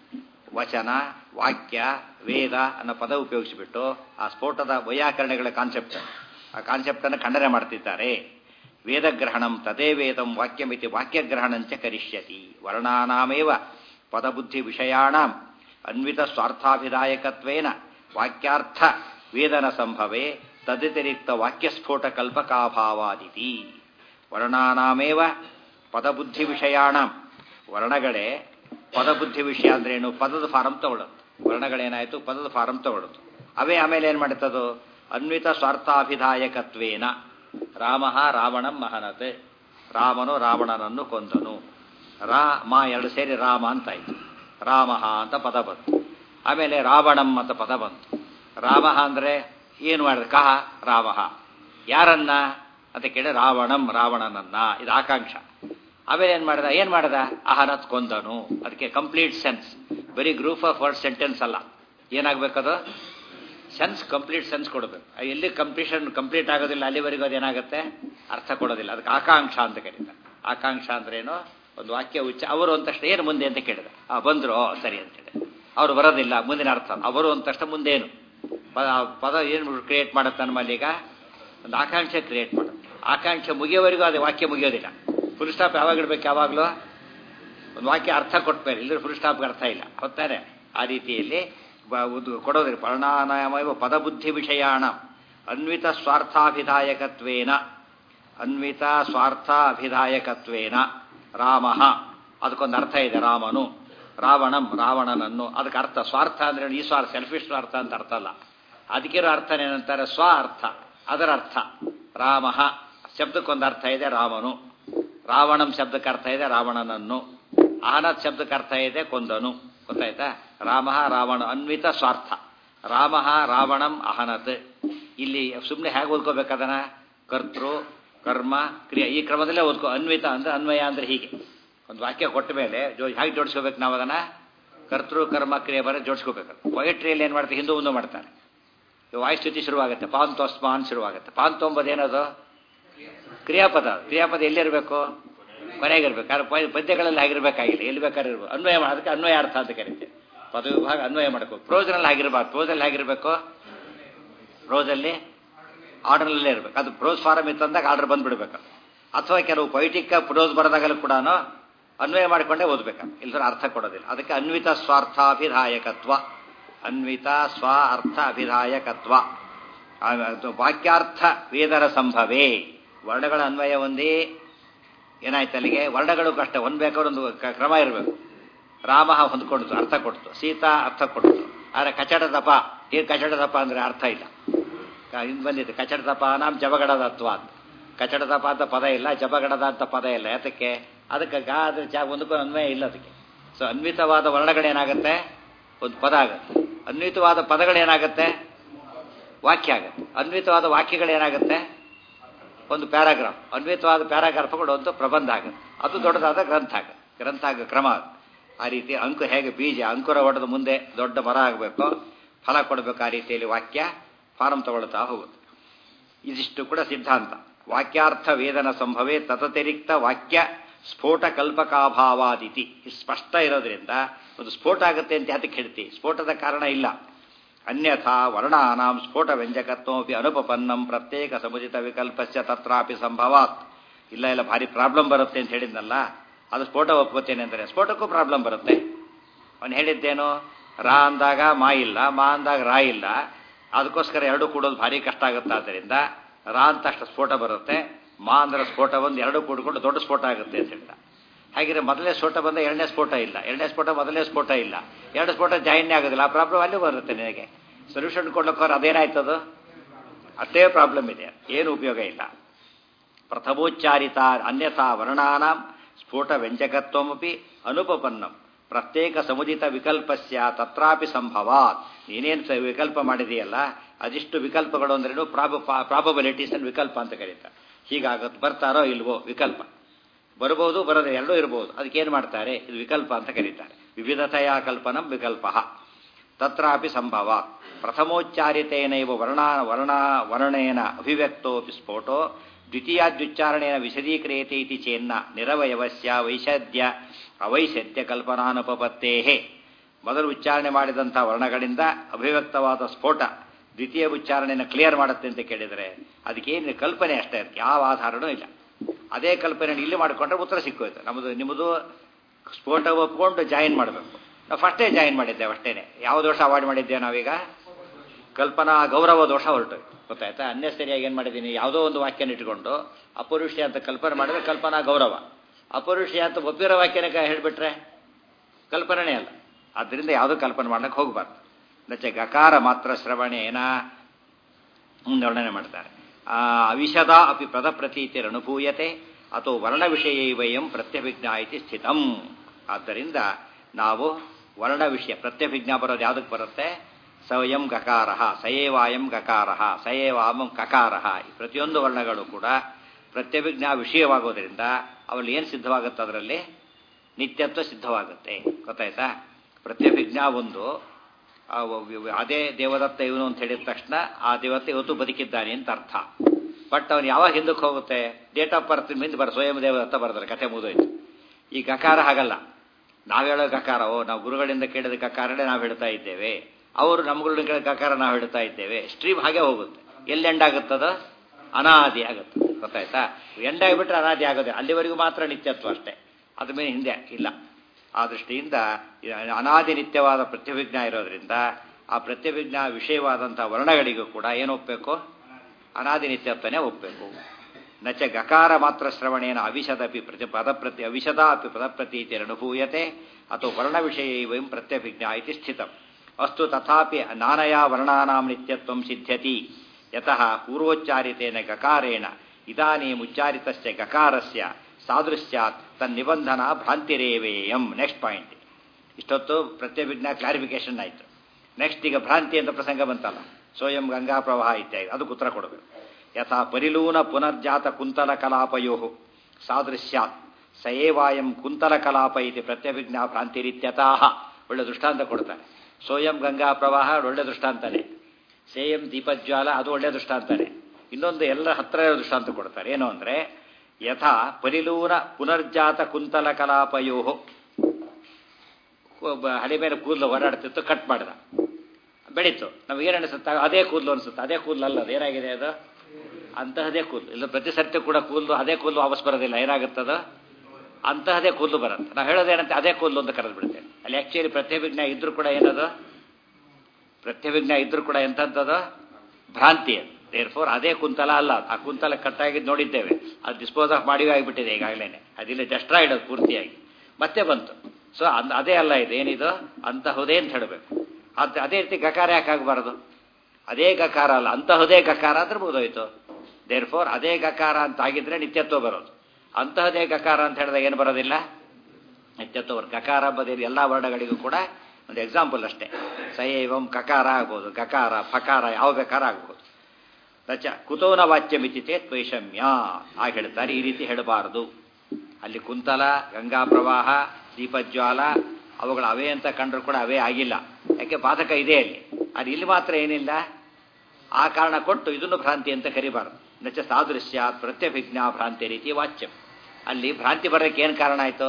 ವಚನ ವಾಕ್ಯ ವೇದ ಅನ್ನೋ ಪದ ಉಪಯೋಗಿಸಿಬಿಟ್ಟು ಆ ಸ್ಫೋಟದ ವೈಯಾಕರಣಗಳ ಕಾನ್ಸೆಪ್ಟ್ ಆ ಕಾನ್ಸೆಪ್ಟನ್ನು ಖಂಡನೆ ಮಾಡ್ತಿದ್ದಾರೆ ವೇದಗ್ರಹಣಂ ತದೇ ವೇದಂ ವಾಕ್ಯಮಿತಿ ವಾಕ್ಯಗ್ರಹಣಂಚ ಕರಿಷ್ಯತಿ ವರ್ಣಾನಾಮೇವ ಪದಬುದ್ಧಿ ವಿಷಯಾಣಂ ಅನ್ವಿತ ಸ್ವಾರ್ಥಾಭಿದಾಯಕತ್ವೇನ ವಾಕ್ಯಾರ್ಥ ವೇದನ ಸಂಭವೇ ತದಿತಿರಿಕ್ತ ವಾಕ್ಯಸ್ಫೋಟ ಕಲ್ಪಕಾಭಾವಾದಿತಿ ವರ್ಣಾನಾಮೇವ ಪದಬುದ್ಧಿ ವಿಷಯಾಣ ವರ್ಣಗಳೇ ಪದಬುದ್ಧಿ ವಿಷಯ ಅಂದ್ರೇನು ಪದದ ಫಾರಂ ತಗೊಳ್ಳೋದು ವರ್ಣಗಳೇನಾಯಿತು ಪದದ ಫಾರಂ ತಗೊಳ್ಳೋದು ಅವೇ ಆಮೇಲೆ ಏನು ಮಾಡುತ್ತದು ಅನ್ವಿತ ಸ್ವಾರ್ಥಾಭಿದಾಯಕತ್ವೇನ ರಾಮ ರಾವಣಂ ಮಹನತೆ ರಾಮನು ರಾವಣನನ್ನು ಕೊಂದನು ರಾ ಮಾ ಎರಡು ಸೇರಿ ರಾಮ ಅಂತಾಯ್ತು ರಾಮ ಅಂತ ಪದ ಬಂತು ಆಮೇಲೆ ರಾವಣಂ ಅಂತ ಪದ ಬಂತು ರಾಮ ಅಂದರೆ ಏನು ಮಾಡಿದ ಕಹ ರಾಮ ಯಾರನ್ನ ಅಂತ ಕೇಳಿ ರಾವಣಂ ರಾವಣನನ್ನ ಇದು ಆಕಾಂಕ್ಷ ಆಮೇಲೆ ಏನು ಮಾಡಿದ ಏನು ಮಾಡಿದ ಅಹನತ್ ಕೊಂದನು ಅದಕ್ಕೆ ಕಂಪ್ಲೀಟ್ ಸೆನ್ಸ್ ಬರೀ ಗ್ರೂಪ್ ಆಫ್ ವರ್ಡ್ ಸೆಂಟೆನ್ಸ್ ಅಲ್ಲ ಏನಾಗಬೇಕದು ಸೆನ್ಸ್ ಕಂಪ್ಲೀಟ್ ಸೆನ್ಸ್ ಕೊಡಬೇಕು ಎಲ್ಲಿ ಕಂಪ್ಲೀಷನ್ ಕಂಪ್ಲೀಟ್ ಆಗೋದಿಲ್ಲ ಅಲ್ಲಿವರೆಗೂ ಅದೇನಾಗುತ್ತೆ ಅರ್ಥ ಕೊಡೋದಿಲ್ಲ ಅದಕ್ಕೆ ಆಕಾಂಕ್ಷ ಅಂತ ಕರೀತಾರೆ ಆಕಾಂಕ್ಷ ಅಂದ್ರೇನು ಒಂದು ವಾಕ್ಯ ಉಚ್ಚ ಅವರು ಅಂತಷ್ಟು ಏನು ಮುಂದೆ ಅಂತ ಕೇಳಿದೆ ಆ ಬಂದರು ಸರಿ ಅಂತೇಳಿ ಅವರು ಬರೋದಿಲ್ಲ ಮುಂದಿನ ಅರ್ಥ ಅವರು ಅಂತಷ್ಟು ಮುಂದೇನು ಪದ ಪದ ಏನು ಕ್ರಿಯೇಟ್ ಮಾಡುತ್ತೆ ನಮ್ಮಲ್ಲಿ ಈಗ ಒಂದು ಆಕಾಂಕ್ಷೆ ಕ್ರಿಯೇಟ್ ಮಾಡುತ್ತೆ ಆಕಾಂಕ್ಷೆ ಮುಗಿಯೋವರೆಗೂ ಅದು ವಾಕ್ಯ ಮುಗಿಯೋದಿಲ್ಲ ಫುಲ್ ಸ್ಟಾಪ್ ಯಾವಾಗ ಇಡ್ಬೇಕು ಯಾವಾಗಲೂ ಒಂದು ವಾಕ್ಯ ಅರ್ಥ ಕೊಟ್ಮೇಲೆ ಇಲ್ಲದ್ರೆ ಫುಲ್ ಸ್ಟಾಪ್ಗೆ ಅರ್ಥ ಇಲ್ಲ ಹೊತ್ತಾನೆ ಆ ರೀತಿಯಲ್ಲಿ ಬ- ಉದ್- ಕೊಡೋದ್ರಿ ಪರಿಣಾಮಯವ ಪದಬುದ್ಧಿ ವಿಷಯಾಣ ಅನ್ವಿತ ಸ್ವಾರ್ಥಾಭಿದಾಯಕತ್ವೇನ ಅನ್ವಿತ ಸ್ವಾರ್ಥ ಅಭಿದಾಯಕತ್ವೇನ ರಾಮ ಅದಕ್ಕೊಂದು ಅರ್ಥ ಇದೆ ರಾಮನು ರಾವಣಂ ರಾವಣನನ್ನು ಅದಕ್ಕೆ ಅರ್ಥ ಸ್ವಾರ್ಥ ಅಂದ್ರೆ ಈ ಸ್ವಾರ್ಥ ಸೆಲ್ಫಿಶ್ ಸ್ವಾರ್ಥ ಅಂತ ಅರ್ಥ ಅಲ್ಲ ಅದಕ್ಕಿರೋ ಅರ್ಥ ಏನಂತಾರೆ ಸ್ವ ಅರ್ಥ ಅದರ ಅರ್ಥ ರಾಮ ಶಬ್ದಕ್ಕೊಂದು ಅರ್ಥ ಇದೆ ರಾಮನು ರಾವಣಂ ಶಬ್ದಕ್ಕೆ ಅರ್ಥ ಇದೆ ರಾವಣನನ್ನು ಆನತ್ ಶಬ್ದಕ್ಕೆ ಅರ್ಥ ಇದೆ ಕೊಂದನು ಗೊತ್ತಾಯ್ತಾ ರಾಮ ರಾವಣ ಅನ್ವಿತ ಸ್ವಾರ್ಥ ರಾಮ ರಾವಣಂ ಅಹನತ್ ಇಲ್ಲಿ ಸುಮ್ಮನೆ ಹೇಗೆ ಓದ್ಕೋಬೇಕದನ್ನ ಕರ್ತೃ ಕರ್ಮ ಕ್ರಿಯೆ ಈ ಕ್ರಮದಲ್ಲೇ ಓದ್ಕೋ ಅನ್ವಿತ ಅಂದ್ರೆ ಅನ್ವಯ ಅಂದ್ರೆ ಹೀಗೆ ಒಂದು ವಾಕ್ಯ ಕೊಟ್ಟ ಮೇಲೆ ಜೋ ಹೇಗೆ ಜೋಡಿಸ್ಕೋಬೇಕು ನಾವು ಅದನ್ನ ಕರ್ತೃ ಕರ್ಮ ಕ್ರಿಯೆ ಬರ ಜೋಡಿಸ್ಕೋಬೇಕು ಪೊಯಟ್ರಿಯಲ್ಲಿ ಏನು ಮಾಡ್ತಾರೆ ಹಿಂದೂ ಮುಂದೆ ಮಾಡ್ತಾರೆ ವಾಯು ಸ್ಥಿತಿ ಶುರುವಾಗುತ್ತೆ ಪಾಂತೋಸ್ಮಾನ್ ಶುರುವಾಗುತ್ತೆ ಪಾಂತೊಂಬದು ಏನದು ಕ್ರಿಯಾಪದ ಕ್ರಿಯಾಪದ ಎಲ್ಲಿರಬೇಕು ಕೊನೆಗಿರ್ಬೇಕು ಯಾರು ಪ- ಪದ್ಯಗಳಲ್ಲಿ ಆಗಿರ್ಬೇಕಾಗಿಲ್ಲ ಎಲ್ಲಿ ಬೇಕಾದ್ರೆ ಇರ್ಬೇಕು ಅನ್ವಯ ಮಾ- ಅದಕ್ಕೆ ಅನ್ವಯ ಅರ್ಥ ಅಂತ ಕರಿತೀವಿ ಪದ ವಿಭಾಗ ಅನ್ವಯ ಮಾಡ್ಕೋ ಪ್ರೋಜನಲ್ಲಿ ಆಗಿರ್ಬಾರ್ದು ಪ್ರೋಜಲ್ಲಿ ಆಗಿರ್ಬೇಕು ಪ್ರೋಜಲ್ಲಿ ಆರ್ಡರ್ನಲ್ಲೇ ಇರಬೇಕು ಅದು ಪ್ರೋಸ್ ಫಾರಮ್ ಇತ್ತಂದಾಗ ಆರ್ಡರ್ ಬಂದ್ಬಿಡ್ಬೇಕು ಅಥವಾ ಕೆಲವು ಪೊಯಿಟಿಕ್ ಪ್ರೋಸ್ ಬರೆದಾಗಲೂ ಕೂಡ ಅನ್ವಯ ಮಾಡಿಕೊಂಡೇ ಓದ್ಬೇಕು ಇಲ್ಲದ್ರೆ ಅರ್ಥ ಕೊಡೋದಿಲ್ಲ ಅದಕ್ಕೆ ಅನ್ವಿತ ಸ್ವಾರ್ಥಾಭಿಧಾಯಕತ್ವ ಅನ್ವಿತ ಸ್ವ ಅರ್ಥ ಅಭಿಧಾಯಕತ್ವ ಆ, ಅದು ವಾಕ್ಯಾರ್ಥ ವೇದರ ಸಂಭವೇ ವರ್ಣಗಳ ಅನ್ವಯ ಒಂದೇ ಏನಾಯ್ತು ಅಲ್ಲಿಗೆ ವರ್ಣಗಳು ಕಷ್ಟ ಒಂದು ಬೇಕಾದ್ರೆ ಒಂದು ಕ- ಕ್ರಮ ಇರಬೇಕು ರಾಮ ಹೊಂದ್ಕೊಡ್ತು ಅರ್ಥ ಕೊಡ್ತು ಸೀತಾ ಅರ್ಥ ಕೊಡ್ತು ಆದರೆ ಕಚಡ ದಪ ಏನು ಕಚಡ ದಪ ಅಂದರೆ ಅರ್ಥ ಇಲ್ಲ ಹಿಂದೆ ಬಂದಿತ್ತು ಕಚಡ ದಪ ನಾಮ್ ಜಬಗಡದತ್ವ ಅಂತ ಕಚಡ ದಪ ಅಂತ ಪದ ಇಲ್ಲ ಜಬಗಡದ ಅಂತ ಪದ ಇಲ್ಲ ಯಾತಕ್ಕೆ ಅದಕ್ಕೆ ಗಾ ಅದ್ರ ಜಾ ಒಂದಕ್ಕೂ ಅನ್ವಯ ಇಲ್ಲ ಅದಕ್ಕೆ ಸೊ ಅನ್ವಿತವಾದ ವರ್ಣಗಳೇನಾಗುತ್ತೆ ಒಂದು ಪದ ಆಗುತ್ತೆ ಅನ್ವಿತವಾದ ಪದಗಳೇನಾಗುತ್ತೆ ವಾಕ್ಯ ಆಗುತ್ತೆ ಅನ್ವಿತವಾದ ವಾಕ್ಯಗಳೇನಾಗುತ್ತೆ ಒಂದು ಪ್ಯಾರಾಗ್ರಾಫ್ ಅನ್ವಿತವಾದ ಪ್ಯಾರಾಗ್ರಾಫ್ಗಳು ಒಂದು ಪ್ರಬಂಧ ಆಗುತ್ತೆ ಅದು ದೊಡ್ಡದಾದ ಗ್ರಂಥ ಆಗುತ್ತೆ ಗ್ರಂಥ ಆಗ ಕ್ರಮ ಅದು. ಆ ರೀತಿ ಅಂಕು ಹೇಗೆ ಬೀಜ ಅಂಕುರ ಹೊಡೆದ ಮುಂದೆ ದೊಡ್ಡ ಮರ ಆಗಬೇಕು ಫಲ ಕೊಡಬೇಕು ಆ ರೀತಿಯಲ್ಲಿ ವಾಕ್ಯ ಫಾರಂ ತಗೊಳ್ತಾ ಹೋಗುತ್ತೆ ಇದಿಷ್ಟು ಕೂಡ ಸಿದ್ಧಾಂತ ವಾಕ್ಯಾರ್ಥ ವೇದನ ಸಂಭವೇ ತತತಿರಿಕ್ತ ವಾಕ್ಯ ಸ್ಫೋಟ ಕಲ್ಪಕಾಭಾವಾದಿತಿ ಇದು ಸ್ಪಷ್ಟ ಇರೋದ್ರಿಂದ ಒಂದು ಸ್ಫೋಟ ಆಗುತ್ತೆ ಅಂತ ಯಾತಕ್ಕೆ ಹೇಳ್ತಿ ಸ್ಫೋಟದ ಕಾರಣ ಇಲ್ಲ ಅನ್ಯಥಾ ವರ್ಣಾನಾಂ ಸ್ಫೋಟ ವ್ಯಂಜಕತ್ವಮಪಿ ಅನುಪಪನ್ನಂ ಪ್ರತ್ಯೇಕ ಸಮುಚಿತ ವಿಕಲ್ಪಸ್ಯ ತತ್ರಾಪಿ ಸಂಭವಾತ್ ಇಲ್ಲ ಇಲ್ಲ ಭಾರಿ ಪ್ರಾಬ್ಲಮ್ ಬರುತ್ತೆ ಅಂತ ಹೇಳಿದ್ನಲ್ಲ ಅದು ಸ್ಫೋಟ ಒಪ್ಕೋತೇನೆ ಅಂದರೆ ಸ್ಫೋಟಕ್ಕೂ ಪ್ರಾಬ್ಲಮ್ ಬರುತ್ತೆ ಅವನು ಹೇಳಿದ್ದೇನು ರಾ ಅಂದಾಗ ಮಾ ಇಲ್ಲ ಮಾ ಅಂದಾಗ ರಾ ಇಲ್ಲ ಅದಕ್ಕೋಸ್ಕರ ಎರಡು ಕೂಡೋದು ಭಾರಿ ಕಷ್ಟ ಆಗುತ್ತೆ ಆದ್ದರಿಂದ ರಾ ಅಂತ ಅಷ್ಟು ಸ್ಫೋಟ ಬರುತ್ತೆ ಮಾ ಅಂದ್ರೆ ಸ್ಫೋಟ ಬಂದು ಎರಡು ಕೂಡ್ಕೊಂಡು ದೊಡ್ಡ ಸ್ಫೋಟ ಆಗುತ್ತೆ ಅಂತ ಹೇಳಿದ ಹಾಗಿದ್ರೆ ಮೊದಲನೇ ಸ್ಫೋಟ ಬಂದ ಎರಡನೇ ಸ್ಫೋಟ ಇಲ್ಲ ಎರಡನೇ ಸ್ಫೋಟ ಮೊದಲನೇ ಸ್ಫೋಟ ಇಲ್ಲ ಎರಡು ಸ್ಫೋಟ ಜಾಯಿನ್ನೇ ಆಗೋದಿಲ್ಲ ಆ ಪ್ರಾಬ್ಲಮ್ ಅಲ್ಲಿ ಬರುತ್ತೆ ನಿನಗೆ ಸೊಲ್ಯೂಷನ್ ಕೊಡ್ಲಿಕ್ಕೆ ಅದೇನಾಯ್ತದು ಅಷ್ಟೇ ಪ್ರಾಬ್ಲಮ್ ಇದೆ ಏನು ಉಪಯೋಗ ಇಲ್ಲ ಪ್ರಥಮೋಚ್ಚಾರಿತ ಅನ್ಯಥಾ ವರ್ಣಾನಾಂ ಸ್ಫೋಟ ವ್ಯಂಜಕತ್ವಮಪಿ ಅನುಪಪನ್ನಂ ಪ್ರತ್ಯೇಕ ಸಮುದಿತ ವಿಕಲ್ಪಸ್ಯ ತತ್ರಾಪಿ ಸಂಭವಾತ್ ನೀನೇನು ಸ- ವಿಕಲ್ಪ ಮಾಡಿದೆಯಲ್ಲ ಅದಿಷ್ಟು ವಿಕಲ್ಪಗಳು ಅಂದ್ರೇನು ಪ್ರಾಬ ಪ್ರಾಬಬಿಲಿಟೀಸ್ ಅನ್ನು ವಿಕಲ್ಪ ಅಂತ ಕರೀತಾರೆ ಹೀಗಾಗತ್ತೆ ಬರ್ತಾರೋ ಇಲ್ವೋ ವಿಕಲ್ಪ ಬರಬಹುದು ಬರದೆ ಎರಡೂ ಇರಬಹುದು ಅದಕ್ಕೇನು ಮಾಡ್ತಾರೆ ಇದು ವಿಕಲ್ಪ ಅಂತ ಕರೀತಾರೆ ವಿವಿಧತೆಯ ಕಲ್ಪನಂ ವಿಕಲ್ಪ ತತ್ರಾಪಿ ಸಂಭವ ಪ್ರಥಮೋಚ್ಚಾರಿತೇನೈವ ವರ್ಣ ವರ್ಣ ವರ್ಣೇನ ಅಭಿವ್ಯಕ್ತೋಪಿ ಸ್ಫೋಟೋ ದ್ವಿತೀಯಾದ್ಯುಚ್ಚಾರಣೇನ ವಿಶದೀಕ್ರಿಯತೆ ಇತಿ ಚೇನ್ನ ನಿರವಯವಸ್ಯ ವೈಷದ್ಯ ಅವೈಷದ್ಯ ಕಲ್ಪನಾನುಪಪತ್ತೇಹೇ ಮೊದಲು ಉಚ್ಚಾರಣೆ ಮಾಡಿದಂಥ ವರ್ಣಗಳಿಂದ ಅಭಿವ್ಯಕ್ತವಾದ ಸ್ಫೋಟ ದ್ವಿತೀಯ ಉಚ್ಚಾರಣೆಯನ್ನು ಕ್ಲಿಯರ್ ಮಾಡುತ್ತೆ ಅಂತ ಕೇಳಿದರೆ ಅದಕ್ಕೇನು ಕಲ್ಪನೆ ಅಷ್ಟೇ ಅದಕ್ಕೆ ಯಾವ ಆಧಾರನೂ ಇಲ್ಲ ಅದೇ ಕಲ್ಪನೆಯನ್ನು ಇಲ್ಲಿ ಮಾಡಿಕೊಂಡ್ರೆ ಉತ್ತರ ಸಿಕ್ಕೋಯ್ತು ನಮ್ಮದು ನಿಮ್ಮದು ಸ್ಫೋಟ ಒಪ್ಕೊಂಡು ಜಾಯಿನ್ ಮಾಡಬೇಕು ನಾವು ಫಸ್ಟೇ ಜಾಯಿನ್ ಮಾಡಿದ್ದೇವೆ ಅಷ್ಟೇನೆ ಯಾವ ದೋಷ ಅವಾಯ್ಡ್ ಮಾಡಿದ್ದೇವೆ ನಾವೀಗ ಕಲ್ಪನಾ ಗೌರವ ದೋಷ ಹೊರಟು ಗೊತ್ತಾಯ್ತಾ ಅನ್ನೆಸರಿಯಾಗಿ ಏನು ಮಾಡಿದ್ದೀನಿ ಯಾವುದೋ ಒಂದು ವಾಕ್ಯನ ಇಟ್ಕೊಂಡು ಅಪರುಷಿ ಅಂತ ಕಲ್ಪನೆ ಮಾಡಿದ್ರೆ ಕಲ್ಪನಾ ಗೌರವ ಅಪರುಷಿ ಅಂತ ಒಪ್ಪಿರೋ ವಾಕ್ಯನ ಹೇಳಿಬಿಟ್ರೆ ಕಲ್ಪನೆ ಅಲ್ಲ ಆದ್ದರಿಂದ ಯಾವುದೋ ಕಲ್ಪನೆ ಮಾಡಕ್ಕೆ ಹೋಗಬಾರ್ದು ನಚ ಗಕಾರ ಮಾತ್ರ ಶ್ರವಣೇನ ಮುಂದೆ ವರ್ಣನೆ ಮಾಡ್ತಾರೆ ಆ, ಅವಿಷದ ಅಪಿ ಪದ ಪ್ರತೀತಿರನುಭೂಯತೆ ಅಥವಾ ವರ್ಣ ವಿಷಯ ವಯಂ ಪ್ರತ್ಯಭಿಜ್ಞಾ ಇತಿ ಸ್ಥಿತಂ ಆದ್ದರಿಂದ ನಾವು ವರ್ಣ ವಿಷಯ ಪ್ರತ್ಯಭಿಜ್ಞಾ ಬರೋದು ಯಾವುದಕ್ಕೆ ಬರುತ್ತೆ ಸವಯಂ ಗಕಾರ ಸಯೇವಾಯಂ ಗಕಾರ ಸಯೇವಾಮಂ ಕಕಾರ ಈ ಪ್ರತಿಯೊಂದು ವರ್ಣಗಳು ಕೂಡ ಪ್ರತ್ಯಭಿಜ್ಞಾ ವಿಷಯವಾಗೋದ್ರಿಂದ ಅವಲ್ಲಿ ಏನು ಸಿದ್ಧವಾಗುತ್ತೆ ಅದರಲ್ಲಿ ನಿತ್ಯತ್ವ ಸಿದ್ಧವಾಗುತ್ತೆ ಗೊತ್ತಾಯ್ತಾ ಪ್ರತ್ಯಭಿಜ್ಞಾ ಒಂದು ಆ ವ- ವ- ಅದೇ ದೇವದತ್ತ ಇವನು ಅಂತ ಹೇಳಿದ ತಕ್ಷಣ ಆ ದೇವತೆ ಇವತ್ತು ಬದುಕಿದ್ದಾನೆ ಅಂತ ಅರ್ಥ ಬಟ್ ಅವನು ಯಾವಾಗ ಹಿಂದಕ್ಕೆ ಹೋಗುತ್ತೆ ಡೇಟ್ ಆಫ್ ಬರ್ತ್ ಹಿಂದೆ ಬರ ಸ್ವಯಂ ದೇವದತ್ತ ಬರ್ತಾರೆ ಕಥೆ ಮುಗಿದೋಯ್ತು ಈ ಗಕಾರ ಹಾಗಲ್ಲ ನಾವು ಹೇಳೋ ಗಕಾರ ಓ ನಾವು ಗುರುಗಳಿಂದ ಕೇಳಿದ ಗಕಾರನೇ ನಾವು ಹೇಳ್ತಾ ಇದ್ದೇವೆ ಅವರು ನಮ್ಗಳ ಕೇಳಿದ ಗಕಾರ ನಾವು ಹೇಳ್ತಾ ಇದ್ದೇವೆ ಸ್ಟ್ರೀಮ್ ಹಾಗೆ ಹೋಗುತ್ತೆ ಎಲ್ಲಿ ಎಂಡ್ ಆಗುತ್ತದ ಅನಾದಿ ಆಗುತ್ತೆ ಗೊತ್ತಾಯ್ತಾ ಎಂಡ್ ಆಗಿಬಿಟ್ರೆ ಅನಾದಿ ಆಗೋದೆ ಅಲ್ಲಿವರೆಗೂ ಮಾತ್ರ ನಿತ್ಯತ್ವ ಅಷ್ಟೇ ಅದ್ರ ಮೇಲೆ ಹಿಂದೆ ಇಲ್ಲ ಆ ದೃಷ್ಟಿಯಿಂದ ಇದು ಅನಾದಿ ನಿತ್ಯವಾದ ಪ್ರತ್ಯಭಿಜ್ಞಾ ಇರೋದ್ರಿಂದ ಆ ಪ್ರತ್ಯಭಿಜ್ಞಾ ವಿಷಯವಾದಂಥ ವರ್ಣಗಳಿಗೂ ಕೂಡ ಏನು ಒಪ್ಪಬೇಕು ಅನಾದಿ ನಿತ್ಯತ್ವನೇ ಒಪ್ಪಬೇಕು ನಚ ಗಕಾರ ಮಾತ್ರ ಶ್ರವಣೇನ ಅವಿಶದಪಿ ಪ್ರತಿ ಪದಪ್ರತಿ ಅವಿಶದ ಅಪಿ ಪದಪ್ರತೀತಿ ಅನುಭೂಯತೆ ಅಥವಾ ವರ್ಣ ವಿಷಯ ವಯಂ ಪ್ರತ್ಯಭಿಜ್ಞಾ ಇತಿ ಸ್ಥಿತಂ ಅಸ್ತು ತಥಾಪಿ ನಾನಯ ವರ್ಣಾನಾಂ ನಿತ್ಯತ್ವಂ ಸಿದ್ಧ್ಯತಿ ಯತಃ ಪೂರ್ವೋಚ್ಚಾರಿತೇನ ಗಕಾರೇಣ ಇದಾನೀಂ ಉಚ್ಚಾರಿತಸ್ಯ ಗಕಾರಸ್ಯ ಸಾದೃಶ್ಯಾತ್ ತನ್ನಿಬಂಧನ ಭ್ರಾಂತಿರೇವೇಯಂ ನೆಕ್ಸ್ಟ್ ಪಾಯಿಂಟ್ ಇಷ್ಟೊತ್ತು ಪ್ರತ್ಯಭಿಜ್ಞಾ ಕ್ಲಾರಿಫಿಕೇಶನ್ ಆಯಿತು ನೆಕ್ಸ್ಟ್ ಈಗ ಭ್ರಾಂತಿ ಅಂತ ಪ್ರಸಂಗ ಬಂತಲ್ಲ ಸ್ವಯಂ ಗಂಗಾ ಪ್ರವಾಹ ಇತ್ಯಾದಿ ಅದಕ್ಕೆ ಉತ್ತರ ಕೊಡಬೇಕು ಯಥಾ ಪರಿಲೂನ ಪುನರ್ಜಾತ ಕುಂತಲ ಕಲಾಪಯೋ ಸಾದೃಶ್ಯಾತ್ ಸಯೇವಾಯಂ ಕುಂತಲ ಕಲಾಪ ಇತಿ ಪ್ರತ್ಯಭಿಜ್ಞಾ ಭ್ರಾಂತಿರಿತ್ಯತಃ ಒಳ್ಳೆ ದೃಷ್ಟಾಂತ ಕೊಡ್ತಾರೆ ಸ್ವಯಂ ಗಂಗಾ ಪ್ರವಾಹ ಒಳ್ಳೆ ದೃಷ್ಟಾಂತನೇ ಸೇಯಂ ದೀಪಜ್ವಾಲ ಅದು ಒಳ್ಳೆ ದೃಷ್ಟಾಂತನೇ ಇನ್ನೊಂದು ಎಲ್ಲ ಹತ್ತಿರ ಇರೋ ದೃಷ್ಟಾಂತ ಕೊಡ್ತಾರೆ ಏನು ಅಂದರೆ ಯಥಾ ಪರಿಲೂನ ಪುನರ್ಜಾತ ಕುಂತಲ ಕಲಾಪಯೋ ಹಳಿ ಮೇಲೆ ಕೂದಲು ಓಡಾಡ್ತಿತ್ತು ಕಟ್ ಮಾಡಿದ ಬೆಳೀತು ನಮಗೇನು ಅನಿಸುತ್ತೆ ಅದೇ ಕೂದಲು ಅನಿಸುತ್ತೆ ಅದೇ ಕೂದಲು ಅಲ್ಲ ಅದು ಏನಾಗಿದೆ ಅದು ಅಂತಹದೇ ಕೂದಲು ಇಲ್ಲ ಪ್ರತಿ ಸರ್ತಿ ಕೂಡ ಕೂದಲು ಅದೇ ಕೂದಲು ವಾಪಸ್ ಬರೋದಿಲ್ಲ ಏನಾಗುತ್ತದ ಅಂತಹದೇ ಕೂದಲು ಬರುತ್ತೆ ನಾವು ಹೇಳೋದೇನಂತೆ ಅದೇ ಕೂದಲು ಅಂತ ಕರೆದು ಬಿಡ್ತೇವೆ ಅಲ್ಲಿ ಆ್ಯಕ್ಚುಲಿ ಪ್ರತ್ಯಭಿಜ್ಞ ಇದ್ರೂ ಕೂಡ ಏನದು ಪ್ರತ್ಯಭಿಜ್ಞ ಇದ್ರೂ ಕೂಡ ಎಂಥದ್ದು ಭ್ರಾಂತಿ ಅದು ದೇರ್ ಫೋರ್ ಅದೇ ಕುಂತಲ ಅಲ್ಲ ಆ ಕುಂತಲ ಕಟ್ಟಾಗಿದ್ದು ನೋಡಿದ್ದೇವೆ ಅದು ಡಿಸ್ಪೋಸ್ ಆಫ್ ಮಾಡಿಯೂ ಆಗಿಬಿಟ್ಟಿದೆ ಈಗಾಗಲೇ ಅದಿಲ್ಲ ಡೆಸ್ಟ್ರಾಯ್ಡ್ ಅದು ಪೂರ್ತಿಯಾಗಿ ಮತ್ತೆ ಬಂತು ಸೊ ಅಂದ್ ಅದೇ ಅಲ್ಲ ಇದು ಏನಿದು ಅಂತಹುದೇ ಅಂತ ಹೇಳಬೇಕು ಅದು ಅದೇ ರೀತಿ ಗಕಾರ ಯಾಕೆ ಆಗಬಾರ್ದು ಅದೇ ಗಕಾರ ಅಲ್ಲ ಅಂತಹುದೇ ಗಕಾರ ಅಂದ್ರೆ ಮುಗಿದೋಯ್ತು ದೇರ್ ಫೋರ್ ಅದೇ ಗಕಾರ ಅಂತ ಆಗಿದ್ರೆ ನಿತ್ಯತ್ವ ಬರೋದು ಅಂತಹದೇ ಗಕಾರ ಅಂತ ಹೇಳಿದಾಗ ಏನು ಬರೋದಿಲ್ಲ ನಿತ್ಯತ್ವ ಬರೋದು ಗಕಾರ ಬದಿಯಲ್ಲಿ ಎಲ್ಲ ವರ್ಣಗಳಿಗೂ ಕೂಡ ಒಂದು ಎಕ್ಸಾಂಪಲ್ ಅಷ್ಟೇ ಸಯೈವಂ ಕಕಾರ ಆಗ್ಬೋದು ಗಕಾರ ಫಕಾರ ಯಾವ ಬೇಕಾರ ಆಗ್ಬೋದು ರಚ ಕುತೋನ ವಾಚ್ಯ ಮಿತಿತೆ ತ್ವೈಷಮ್ಯ ಆಗ ಹೇಳ್ತಾರೆ ಈ ರೀತಿ ಹೇಳಬಾರದು ಅಲ್ಲಿ ಕುಂತಲ ಗಂಗಾ ಪ್ರವಾಹ ದೀಪಜ್ವಾಲ ಅವುಗಳು ಅವೇ ಅಂತ ಕಂಡ್ರು ಕೂಡ ಅವೇ ಆಗಿಲ್ಲ ಯಾಕೆ ಬಾಧಕ ಇದೆ ಅಲ್ಲಿ ಅದು ಇಲ್ಲಿ ಮಾತ್ರ ಏನಿಲ್ಲ ಆ ಕಾರಣ ಕೊಟ್ಟು ಇದನ್ನು ಭ್ರಾಂತಿ ಅಂತ ಕರಿಬಾರದು ನಚ ಸಾದೃಶ್ಯ ಪ್ರತ್ಯಭಿಜ್ಞಾ ಭ್ರಾಂತಿ ರೀತಿ ವಾಚ್ಯ ಅಲ್ಲಿ ಭ್ರಾಂತಿ ಬರೋಕ್ಕೆ ಏನು ಕಾರಣ ಆಯಿತು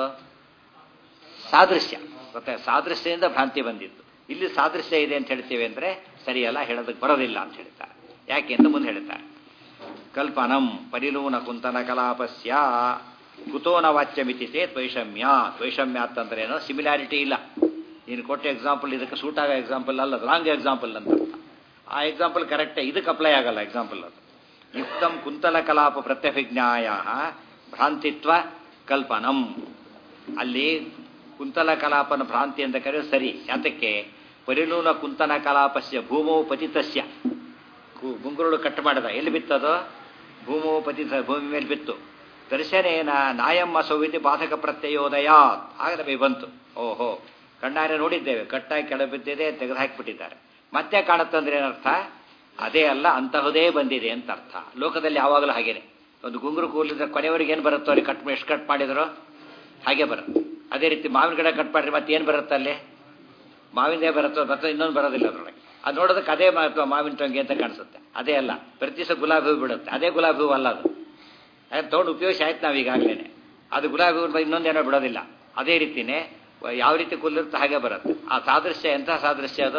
ಸಾದೃಶ್ಯ ಗೊತ್ತಾ ಸಾದೃಶ್ಯದಿಂದ ಭ್ರಾಂತಿ ಬಂದಿತ್ತು ಇಲ್ಲಿ ಸಾದೃಶ್ಯ ಇದೆ ಅಂತ ಹೇಳ್ತೀವಿ ಅಂದರೆ ಸರಿಯಲ್ಲ ಹೇಳೋದಕ್ಕೆ ಬರೋದಿಲ್ಲ ಅಂತ ಹೇಳ್ತಾರೆ ಯಾಕೆ ಅಂತ ಮುಂದೆ ಹೇಳ್ತಾರೆ ಕಲ್ಪನಂ ಪರಿಲೂನ ಕುಂತನ ಕಲಾಪಸ್ಯ ಕುತೋನ ವಾಚ್ಯಮಿತಿ ಚೇತ್ ವೈಷಮ್ಯ ವೈಷಮ್ಯ ಅಂತಂದ್ರೆ ಏನೋ ಸಿಮಿಲಾರಿಟಿ ಇಲ್ಲ ನೀನು ಕೊಟ್ಟ ಎಕ್ಸಾಂಪಲ್ ಇದಕ್ಕೆ ಸೂಟ್ ಆಗೋ ಎಕ್ಸಾಂಪಲ್ ಅಲ್ಲ ರಾಂಗ್ ಎಕ್ಸಾಂಪಲ್ ಅಂತ ಆ ಎಕ್ಸಾಂಪಲ್ ಕರೆಕ್ಟೇ ಇದಕ್ಕೆ ಅಪ್ಲೈ ಆಗಲ್ಲ ಎಕ್ಸಾಂಪಲ್ ಅದು ಯುಕ್ತಂ ಕುಂತಲ ಕಲಾಪ ಪ್ರತ್ಯಭಿಜ್ಞಾಯ ಭ್ರಾಂತಿತ್ವ ಕಲ್ಪನಂ ಅಲ್ಲಿ ಕುಂತಲ ಕಲಾಪನ ಭ್ರಾಂತಿ ಅಂತ ಕರೆಯೋದು ಸರಿ ಯಾತಕ್ಕೆ ಪರಿಲೂನ ಕುಂತನ ಕಲಾಪಸ್ಯ ಭೂಮೋ ಪತಿತಸ್ಯ ಗುಂಗುರುಳು ಕಟ್ ಮಾಡಿದ ಎಲ್ಲಿ ಬಿತ್ತದು ಭೂಮೋ ಪತಿತ ಭೂಮಿ ಮೇಲೆ ಬಿತ್ತು ದರ್ಶನೇನ ನಾಯಂ ಅಸೌವಿತಿ ಬಾಧಕ ಪ್ರತ್ಯಯೋದಯಾತ್ ಆಗ ನಮಗೆ ಬಂತು ಓಹೋ ಕಣ್ಣಾರೆ ನೋಡಿದ್ದೇವೆ ಕಟ್ಟಾಗಿ ಕೆಳ ಬಿದ್ದಿದೆ ತೆಗೆದು ಹಾಕಿಬಿಟ್ಟಿದ್ದಾರೆ ಮತ್ತೆ ಕಾಣುತ್ತಂದ್ರೆ ಏನರ್ಥ ಅದೇ ಅಲ್ಲ ಅಂತಹುದೇ ಬಂದಿದೆ ಅಂತ ಅರ್ಥ ಲೋಕದಲ್ಲಿ ಯಾವಾಗಲೂ ಹಾಗೇನೆ ಒಂದು ಗುಂಗುರು ಕೂಲಿದ್ರೆ ಕೊನೆಯವರೆಗೆ ಏನು ಬರುತ್ತೋ ಅವ್ರಿಗೆ ಕಟ್ ಎಷ್ಟು ಕಟ್ ಮಾಡಿದ್ರು ಹಾಗೆ ಬರುತ್ತೆ ಅದೇ ರೀತಿ ಮಾವಿನ ಗಿಡ ಕಟ್ ಮಾಡಿದ್ರೆ ಮತ್ತೆ ಏನು ಬರುತ್ತೆ ಅಲ್ಲಿ ಮಾವಿನದೇ ಬರುತ್ತೋ ಮತ್ತೆ ಇನ್ನೊಂದು ಬರೋದಿಲ್ಲ ಅದರೊಳಗೆ ಅದು ನೋಡೋದಕ್ಕೆ ಅದೇ ಮಾವಿನ ಟೊಂಗೆ ಅಂತ ಕಾಣಿಸುತ್ತೆ ಅದೇ ಅಲ್ಲ ಪ್ರತಿ ದಿವಸ ಗುಲಾಬಿ ಹೂ ಬಿಡುತ್ತೆ ಅದೇ ಗುಲಾಬಿ ಹೂ ಅಲ್ಲ ಅದು ಅದನ್ನು ತೊಗೊಂಡು ಉಪಯೋಗಿಸಿ ಆಯ್ತು ನಾವು ಈಗಾಗಲೇ ಅದು ಗುಲಾಬಿ ಹೂ ಇನ್ನೊಂದೇನೋ ಬಿಡೋದಿಲ್ಲ ಅದೇ ರೀತಿನೇ ಯಾವ ರೀತಿ ಕುಲ್ಲಿರುತ್ತೆ ಹಾಗೆ ಬರುತ್ತೆ ಆ ಸಾದೃಶ್ಯ ಎಂಥ ಸಾದೃಶ್ಯ ಅದು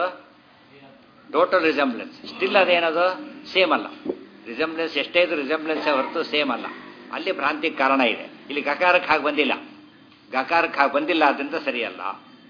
ಟೋಟಲ್ ರಿಸೆಂಬ್ಲೆನ್ಸ್ ಸ್ಟಿಲ್ ಅದೇನದು ಸೇಮ್ ಅಲ್ಲ ರಿಸೆಂಬ್ಲೆನ್ಸ್ ಎಷ್ಟೇ ಇದು ರಿಸೆಂಬ್ಲೆನ್ಸ್ ಹೊರತು ಸೇಮ್ ಅಲ್ಲ ಅಲ್ಲಿ ಭ್ರಾಂತಿಗೆ ಕಾರಣ ಇದೆ ಇಲ್ಲಿ ಗಕಾರಕ್ಕೆ ಹಾಗೆ ಬಂದಿಲ್ಲ ಗಕಾರಕ್ಕೆ ಹಾಗೆ ಬಂದಿಲ್ಲ ಅದರಿಂದ ಸರಿಯಲ್ಲ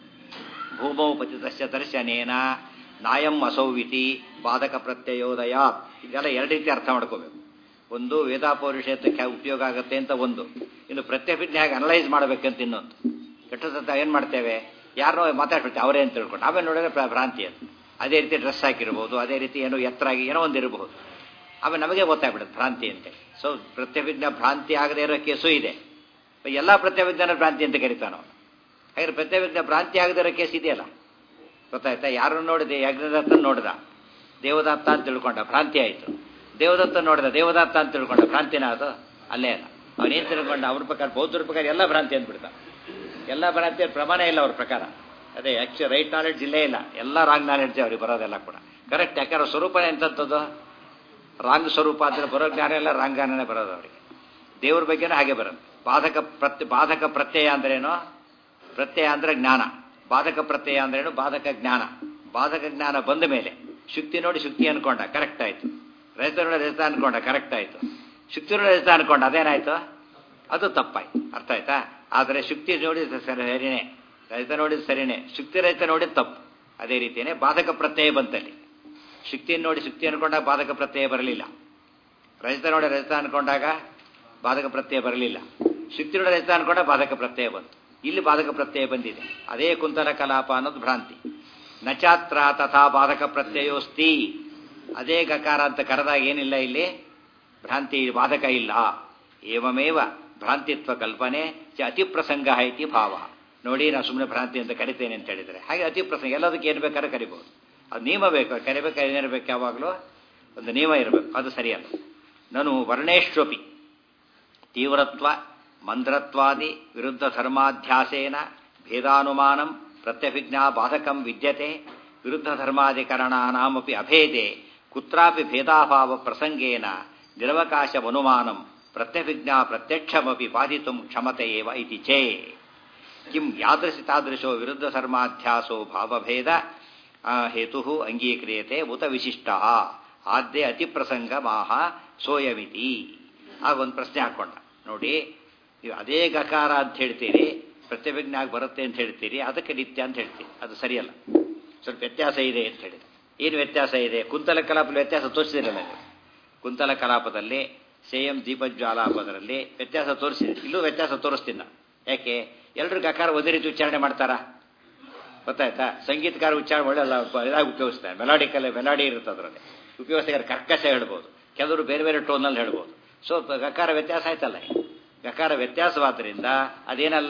ಭೂಮೌ ಪತಿತಸ್ಯ ದರ್ಶನೇನ ನಾಯಂ ಅಸೌವಿತಿ ಬಾಧಕ ಪ್ರತ್ಯಯೋದಯ ಇದೆಲ್ಲ ಎರಡು ರೀತಿ ಅರ್ಥ ಮಾಡ್ಕೋಬೇಕು ಒಂದು ವೇದಾಪೌರುಷೇತಕ್ಕೆ ಉಪಯೋಗ ಆಗುತ್ತೆ ಅಂತ ಒಂದು ಇನ್ನು ಪ್ರತ್ಯಭಿಜ್ಞೆ ಹೇಗೆ ಅನಲೈಸ್ ಮಾಡಬೇಕಂತ ಇನ್ನೊಂದು ಕೆಟ್ಟದ ಏನು ಮಾಡ್ತೇವೆ ಯಾರೋ ಮಾತಾಡ್ಬಿಡ್ತೇವೆ ಅವರೇ ಅಂತ ತಿಳ್ಕೊಂಡು ಆಮೇಲೆ ನೋಡಿದ್ರೆ ಭ್ರಾಂತಿ ಅದು ಅದೇ ರೀತಿ ಡ್ರೆಸ್ ಹಾಕಿರ್ಬೋದು ಅದೇ ರೀತಿ ಏನೋ ಎತ್ತರ ಆಗಿ ಏನೋ ಒಂದು ಇರಬಹುದು ಆಮೇಲೆ ನಮಗೆ ಗೊತ್ತಾಗ್ಬಿಡುತ್ತೆ ಭ್ರಾಂತಿ ಅಂತೆ ಸೊ ಪ್ರತ್ಯಭಿಜ್ಞ ಭ್ರಾಂತಿ ಆಗದೇ ಇರೋ ಕೇಸು ಇದೆ ಎಲ್ಲ ಪ್ರತ್ಯಭಿಜ್ಞಾನ ಭ್ರಾಂತಿ ಅಂತ ಕರಿತಾನ ಅವನು ಹಾಗಾದ್ರೆ ಪ್ರತ್ಯಭಿಜ್ಞ ಭ್ರಾಂತಿ ಆಗದೇ ಇರೋ ಕೇಸ್ ಇದೆಯಲ್ಲ ಗೊತ್ತಾಯ್ತಾ ಯಾರನ್ನು ನೋಡಿದೆ ಯಜ್ಞದತ್ತ ನೋಡಿದ ದೇವದತ್ತ ಅಂತ ತಿಳ್ಕೊಂಡ ಭ್ರಾಂತಿ ಆಯಿತು ದೇವದತ್ತ ನೋಡಿದ ದೇವದತ್ತ ಅಂತ ತಿಳ್ಕೊಂಡ ಭ್ರಾಂತಿನ ಅದು ಅಲ್ಲೇ ಅಲ್ಲ ಅವನೇನು ತಿಳ್ಕೊಂಡ ಅವ್ರ ಪ್ರಕಾರ ಬೌದ್ಧರ ಪ್ರಕಾರ ಎಲ್ಲ ಭ್ರಾಂತಿ ಅಂದ್ಬಿಡ್ತಾನೆ ಎಲ್ಲ ಭ್ರಾಂತಿ ಪ್ರಮಾಣ ಇಲ್ಲ ಅವ್ರ ಪ್ರಕಾರ ಅದೇ ಆ್ಯಕ್ಚುಲಿ ರೈಟ್ ನಾಲೆಡ್ಜ್ ಇಲ್ಲೇ ಇಲ್ಲ ಎಲ್ಲ ರಾಂಗ್ ನಾಲೆಡ್ಜ್ ಅವ್ರಿಗೆ ಬರೋದೆಲ್ಲ ಕೂಡ ಕರೆಕ್ಟ್ ಯಾಕಂದ್ರೆ ಸ್ವರೂಪನೇ ಎಂಥದ್ದು ರಾಂಗ್ ಸ್ವರೂಪ ಅಂದರೆ ಬರೋ ಜ್ಞಾನ ಎಲ್ಲ ರಾಂಗ್ ಜ್ಞಾನನೇ ಬರೋದು ಅವರಿಗೆ ದೇವ್ರ ಬಗ್ಗೆನೇ ಹಾಗೆ ಬರೋದು ಬಾಧಕ ಪ್ರತ್ಯ ಬಾಧಕ ಪ್ರತ್ಯಯ ಅಂದ್ರೇನು ಪ್ರತ್ಯಯ ಅಂದರೆ ಜ್ಞಾನ ಬಾಧಕ ಪ್ರತ್ಯಯ ಅಂದ್ರೇನು ಬಾಧಕ ಜ್ಞಾನ ಬಾಧಕ ಜ್ಞಾನ ಬಂದ ಮೇಲೆ ಶುಕ್ತಿ ನೋಡಿ ಶುಕ್ತಿ ಅನ್ಕೊಂಡ ಕರೆಕ್ಟ್ ಆಯಿತು ರೈತ ನೋಡಿ ರೈತ ಅನ್ಕೊಂಡ ಕರೆಕ್ಟ್ ಆಯಿತು ಶುಕ್ತಿ ನೋಡಿ ರೈತ ಅನ್ಕೊಂಡ ಅದೇನಾಯ್ತು ಅದು ತಪ್ಪಾಯ್ತು ಅರ್ಥ ಆಯ್ತಾ ಆದರೆ ಶುಕ್ತಿ ನೋಡಿದ ಸರಿನೇ ರೈತ ನೋಡಿದ ಸರಿನೇ ಶುಕ್ತಿ ರೈತ ನೋಡಿದ ತಪ್ಪು ಅದೇ ರೀತಿಯೇ ಬಾಧಕ ಪ್ರತ್ಯಯ ಬಂತಲ್ಲಿ ಶಕ್ತಿಯನ್ನು ನೋಡಿ ಶಕ್ತಿ ಅನ್ಕೊಂಡಾಗ ಬಾಧಕ ಪ್ರತ್ಯಯ ಬರಲಿಲ್ಲ ರಜತ ನೋಡಿ ರಜತ ಅನ್ಕೊಂಡಾಗ ಬಾಧಕ ಪ್ರತ್ಯಯ ಬರಲಿಲ್ಲ ಶಕ್ತಿ ನೋಡಿ ರಜತ ಅನ್ಕೊಂಡಾಗ ಬಾಧಕ ಪ್ರತ್ಯಯ ಬಂತು ಇಲ್ಲಿ ಬಾಧಕ ಪ್ರತ್ಯಯ ಬಂದಿದೆ ಅದೇ ಕುಂತಲ ಕಲಾಪ ಅನ್ನೋದು ಭ್ರಾಂತಿ ನಚಾತ್ರ ತಥಾ ಬಾಧಕ ಪ್ರತ್ಯಯೋಸ್ತಿ ಅದೇ ಗಕಾರ ಅಂತ ಕರೆದಾಗ ಏನಿಲ್ಲ ಇಲ್ಲಿ ಭ್ರಾಂತಿ ಬಾಧಕ ಇಲ್ಲ ಏವಮೇವ ಭ್ರಾಂತಿತ್ವ ಕಲ್ಪನೆ ಚ ಅತಿ ಪ್ರಸಂಗ ಐತಿ ಭಾವ ನೋಡಿ ನಾನು ಸುಮ್ಮನೆ ಭ್ರಾಂತಿ ಅಂತ ಕರಿತೇನೆ ಅಂತ ಹೇಳಿದರೆ ಹಾಗೆ ಅತಿ ಪ್ರಸಂಗ ಎಲ್ಲದಕ್ಕೆ ಏನು ಬೇಕಾದ್ರೆ ಕರಿಬೋದು ಅದು ನಿಯಮ ಬೇಕು ಕರಿಬೇಕು ಏನಿರಬೇಕು ಯಾವಾಗಲೂ ಒಂದು ನಿಯಮ ಇರಬೇಕು ಅದು ಸರಿಯಲ್ಲ ನಾನು ವರ್ಣೇಶ್ವಪಿ ತೀವ್ರತ್ವ ಮಂದ್ರತ್ವಾದಿ ವಿರುದ್ಧ ಧರ್ಮಾಧ್ಯಾಸೇನ ಭೇದಾನುಮಾನಂ ಪ್ರತ್ಯಭಿಜ್ಞಾ ಬಾಧಕಂ ವಿದ್ಯತೆ ವಿರುದ್ಧ ಧರ್ಮಾಧಿಕರಣಾನಾಮಪಿ ಅಭೇದೆ ಕುತ್ರಾಪಿ ಭೇದಾಭಾವ ಪ್ರಸಂಗೇನ ನಿರವಕಾಶಮನುಮಾನಂ ಪ್ರತ್ಯಭಿಜ್ಞಾ ಪ್ರತ್ಯಕ್ಷಮಪಿ ಬಾಧಿತು ಕ್ಷಮತೆ ಏವ ಇತಿ ಚೇ ಕಿಂ ಯಾದೃಶಿ ತಾದೃಶೋ ವಿರುದ್ಧ ಧರ್ಮಾಧ್ಯಾಸೋ ಭಾವಭೇದ ಹೇತು ಅಂಗೀಕ್ರಿಯತೆ ಉತ ವಿಶಿಷ್ಟ ಆದ್ಯ ಅತಿಪ್ರಸಂಗ ಮಾಹ ಸೋಯಮಿತಿ ಆಗ ಒಂದು ಪ್ರಶ್ನೆ ಹಾಕೊಂಡ ನೋಡಿ ನೀವು ಅದೇ ಗಕಾರ ಅಂತ ಹೇಳ್ತೀರಿ ಪ್ರತ್ಯಭಿಜ್ಞಾಗ ಬರುತ್ತೆ ಅಂತ ಹೇಳ್ತೀರಿ ಅದಕ್ಕೆ ನಿತ್ಯ ಅಂತ ಹೇಳ್ತೀರಿ ಅದು ಸರಿಯಲ್ಲ ಸ್ವಲ್ಪ ವ್ಯತ್ಯಾಸ ಇದೆ ಅಂತ ಹೇಳಿದೆ ಏನು ವ್ಯತ್ಯಾಸ ಇದೆ ಕುಂತಲ ಕಲಾಪದಲ್ಲಿ ವ್ಯತ್ಯಾಸ ತೋರಿಸಿದಿರಲ್ಲ ನೀವು ಕುಂತಲ ಕಲಾಪದಲ್ಲಿ ಸೇಯಂ ದೀಪಜ್ವಾಲಾಪದರಲ್ಲಿ ವ್ಯತ್ಯಾಸ ತೋರಿಸಿದೆ ಇಲ್ಲೂ ವ್ಯತ್ಯಾಸ ತೋರಿಸ್ತೀನಿ ನಾನು ಯಾಕೆ ಎಲ್ಲರೂ ಗಕಾರ ಒಂದೇ ರೀತಿ ಉಚ್ಚಾರಣೆ ಮಾಡ್ತಾರಾ ಗೊತ್ತಾಯ್ತಾ ಸಂಗೀತಕಾರ ಉಚ್ಚಾರಣೆ ಒಳ್ಳೆ ಇದಾಗಿ ಉಪಯೋಗಿಸ್ತಾರೆ ಮೆಲಾಡಿಕಲ್ಲೇ ಮೆಲಾಡಿ ಇರುತ್ತೆ ಅದರಲ್ಲಿ ಉಪಯೋಗಿಸ್ತಾರೆ ಕರ್ಕಶ ಹೇಳ್ಬೋದು ಕೆಲವರು ಬೇರೆ ಬೇರೆ ಟೋನಲ್ಲಿ ಹೇಳ್ಬೋದು ಸೊ ಗಕಾರ ವ್ಯತ್ಯಾಸ ಆಯ್ತಲ್ಲ ಗಕಾರ ವ್ಯತ್ಯಾಸವಾದ್ದರಿಂದ ಅದೇನಲ್ಲ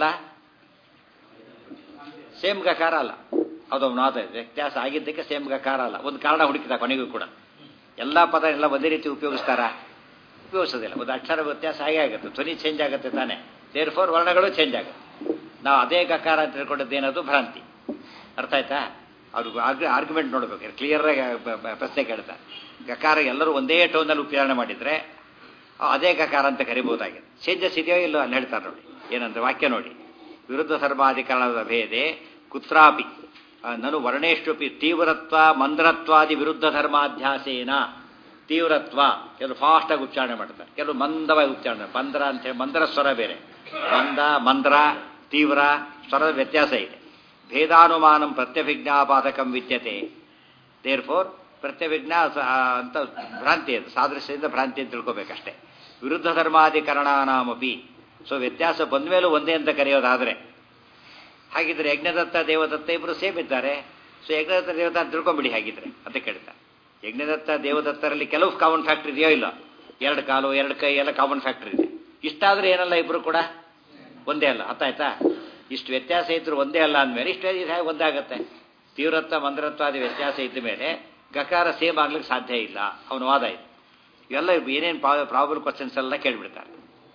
ಸೇಮ್ ಗಕಾರ ಅಲ್ಲ ಅದೊಂದು ಮಾತು ವ್ಯತ್ಯಾಸ ಆಗಿದ್ದಕ್ಕೆ ಸೇಮ್ ಗಕಾರ ಅಲ್ಲ ಒಂದು ಕಾರಣ ಹುಡುಕಿದ ಕೊನೆಗೂ ಕೂಡ ಎಲ್ಲ ಪದ ಎಲ್ಲ ಒಂದೇ ರೀತಿ ಉಪಯೋಗಿಸ್ತಾರ ಉಪಯೋಗಿಸೋದಿಲ್ಲ ಒಂದು ಅಕ್ಷರ ವ್ಯತ್ಯಾಸ ಹಾಗೆ ಆಗುತ್ತೆ ಧ್ವನಿ ಚೇಂಜ್ ಆಗುತ್ತೆ ತಾನೆ ದೇರ್ ಫೋರ್ ವರ್ಣಗಳು ಚೇಂಜ್ ಆಗುತ್ತೆ ನಾವು ಅದೇ ಗಕಾರ ಅಂತ ತಿಳ್ಕೊಂಡದ್ದೇನದು ಭ್ರಾಂತಿ ಅರ್ಥ ಆಯ್ತಾ ಅವ್ರಿಗೆ ಆರ್ಗ್ಯುಮೆಂಟ್ ನೋಡ್ಬೇಕು ಕ್ಲಿಯರ್ ಆಗಿ ಪ್ರಶ್ನೆ ಕೇಳ್ತಾರೆ ಗಕಾರ ಎಲ್ಲರೂ ಒಂದೇ ಟೋನಲ್ಲಿ ಉಚ್ಚಾರಣೆ ಮಾಡಿದ್ರೆ ಅದೇ ಗಕಾರ ಅಂತ ಕರಿಬಹುದಾಗಿದೆ ಚೇಂಜಸ್ ಇದೆಯೋ ಇಲ್ಲೋ ಅಲ್ಲಿ ಹೇಳ್ತಾರೆ ನೋಡಿ ಏನಂದ್ರೆ ವಾಕ್ಯ ನೋಡಿ ವಿರುದ್ಧ ಧರ್ಮಾಧಿಕರಣದ ಭೇದೆ ಕುತ್ರಾಪಿ ನನು ವರ್ಣೇಶ್ವಪಿ ತೀವ್ರತ್ವ ಮಂದ್ರತ್ವಾದಿ ವಿರುದ್ಧ ಧರ್ಮಾಧ್ಯಾಸೇನ ತೀವ್ರತ್ವ ಕೆಲವು ಫಾಸ್ಟಾಗಿ ಉಚ್ಚಾರಣೆ ಮಾಡ್ತಾರೆ ಕೆಲವು ಮಂದವಾಗಿ ಉಚ್ಚಾರಣೆ ಮಂದ್ರ ಅಂತ ಹೇಳಿ ಮಂದ್ರ ಸ್ವರ ಬೇರೆ ಮಂದ ಮಂದ್ರ ತೀವ್ರ ಸ್ವರದ ವ್ಯತ್ಯಾಸ ಇದೆ ಭೇದಾನುಮಾನಂ ಪ್ರತ್ಯಭಿಜ್ಞಾಪಾದಕಂ ವಿದ್ಯತೆ ದೇರ್ ಫೋರ್ ಪ್ರತ್ಯಭಿಜ್ಞಾ ಅಂತ ಭ್ರಾಂತಿ ಅದು ಸಾದೃಶ್ಯದಿಂದ ಭ್ರಾಂತಿ ಅಂತ ತಿಳ್ಕೋಬೇಕಷ್ಟೇ ವಿರುದ್ಧ ಧರ್ಮಾಧಿಕರಣಾನಾಮಪಿ ಸೊ ವ್ಯತ್ಯಾಸ ಬಂದ ಮೇಲೂ ಒಂದೇ ಅಂತ ಕರೆಯೋದಾದರೆ ಹಾಗಿದ್ರೆ ಯಜ್ಞದತ್ತ ದೇವದತ್ತ ಇಬ್ಬರು ಸೇಮ್ ಇದ್ದಾರೆ ಸೊ ಯಜ್ಞದತ್ತ ದೇವತ ಅಂತ ತಿಳ್ಕೊಂಬಿಡಿ ಹಾಗಿದ್ರೆ ಅಂತ ಕೇಳ್ತಾರೆ ಯಜ್ಞದತ್ತ ದೇವದತ್ತರಲ್ಲಿ ಕೆಲವು ಕಾಮನ್ ಫ್ಯಾಕ್ಟ್ರಿ ಇದೆಯೋ ಇಲ್ಲ ಎರಡು ಕಾಲು ಎರಡು ಕೈ ಎಲ್ಲ ಕಾಮನ್ ಫ್ಯಾಕ್ಟ್ರಿ ಇದೆ ಇಷ್ಟಾದರೂ ಏನಲ್ಲ ಇಬ್ಬರು ಕೂಡ ಒಂದೇ ಅಲ್ಲ ಅರ್ಥ ಆಯ್ತಾ ಇಷ್ಟು ವ್ಯತ್ಯಾಸ ಇದ್ರು ಒಂದೇ ಅಲ್ಲ ಅಂದಮೇಲೆ ಇಷ್ಟು ಹೇಗೆ ಒಂದಾಗತ್ತೆ ತೀವ್ರತ್ವ ಮಂದ್ರತ್ವಾದಿ ವ್ಯತ್ಯಾಸ ಇದ್ದ ಮೇಲೆ ಗಕಾರ ಸೇಮ್ ಆಗ್ಲಿಕ್ಕೆ ಸಾಧ್ಯ ಇಲ್ಲ ಅವನ ವಾದ ಇದೆ ಇವೆಲ್ಲ ಏನೇನು ಪ್ರಾಬಲ್ ಕ್ವಶನ್ಸ್ ಎಲ್ಲ ಕೇಳಿಬಿಡ್ತಾರೆ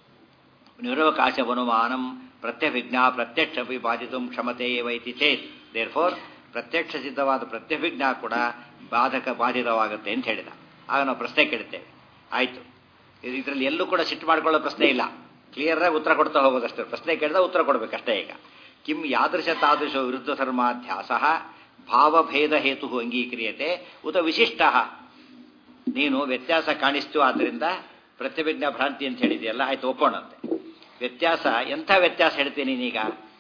ನಿರವಕಾಶ ಅನುಮಾನಂ ಪ್ರತ್ಯಭಿಜ್ಞಾ ಪ್ರತ್ಯಕ್ಷ ಬಾಧಿತು ಕ್ಷಮತೆ ವೈತಿ ಚೇತ್ ದೇರ್ ಫೋರ್ ಪ್ರತ್ಯಕ್ಷ ಸಿದ್ಧವಾದ ಪ್ರತ್ಯಭಿಜ್ಞಾ ಕೂಡ ಬಾಧಕ ಬಾಧಿತವಾಗುತ್ತೆ ಅಂತ ಹೇಳಿದ ಆಗ ನಾವು ಪ್ರಶ್ನೆ ಕೇಳುತ್ತೇವೆ ಆಯಿತು ಇದರಲ್ಲಿ ಎಲ್ಲೂ ಕೂಡ ಸಿಟ್ಟು ಮಾಡ್ಕೊಳ್ಳೋ ಪ್ರಶ್ನೆ ಇಲ್ಲ ಕ್ಲಿಯರಾಗಿ ಉತ್ತರ ಕೊಡ್ತಾ ಹೋಗೋದಷ್ಟೇ ಪ್ರಶ್ನೆ ಕೇಳಿದ ಉತ್ತರ ಕೊಡಬೇಕಷ್ಟೇ ಈಗ ಕಿಂ ಯಾದೃಶ ತಾದೃಶ ವಿರುದ್ಧ ಧರ್ಮಾಧ್ಯಾಸ ಭಾವಭೇದ ಹೇತು ಅಂಗೀಕ್ರಿಯತೆ ಉತ ವಿಶಿಷ್ಟ ನೀನು ವ್ಯತ್ಯಾಸ ಕಾಣಿಸ್ತು ಆದ್ದರಿಂದ ಪ್ರತ್ಯಭಿಜ್ಞಾ ಭ್ರಾಂತಿ ಅಂತ ಹೇಳಿದೆಯಲ್ಲ ಆಯ್ತು ಒಪ್ಪೋಣಂತೆ ವ್ಯತ್ಯಾಸ ಎಂಥ ವ್ಯತ್ಯಾಸ ಹೇಳ್ತೀನಿ ನೀನೀಗ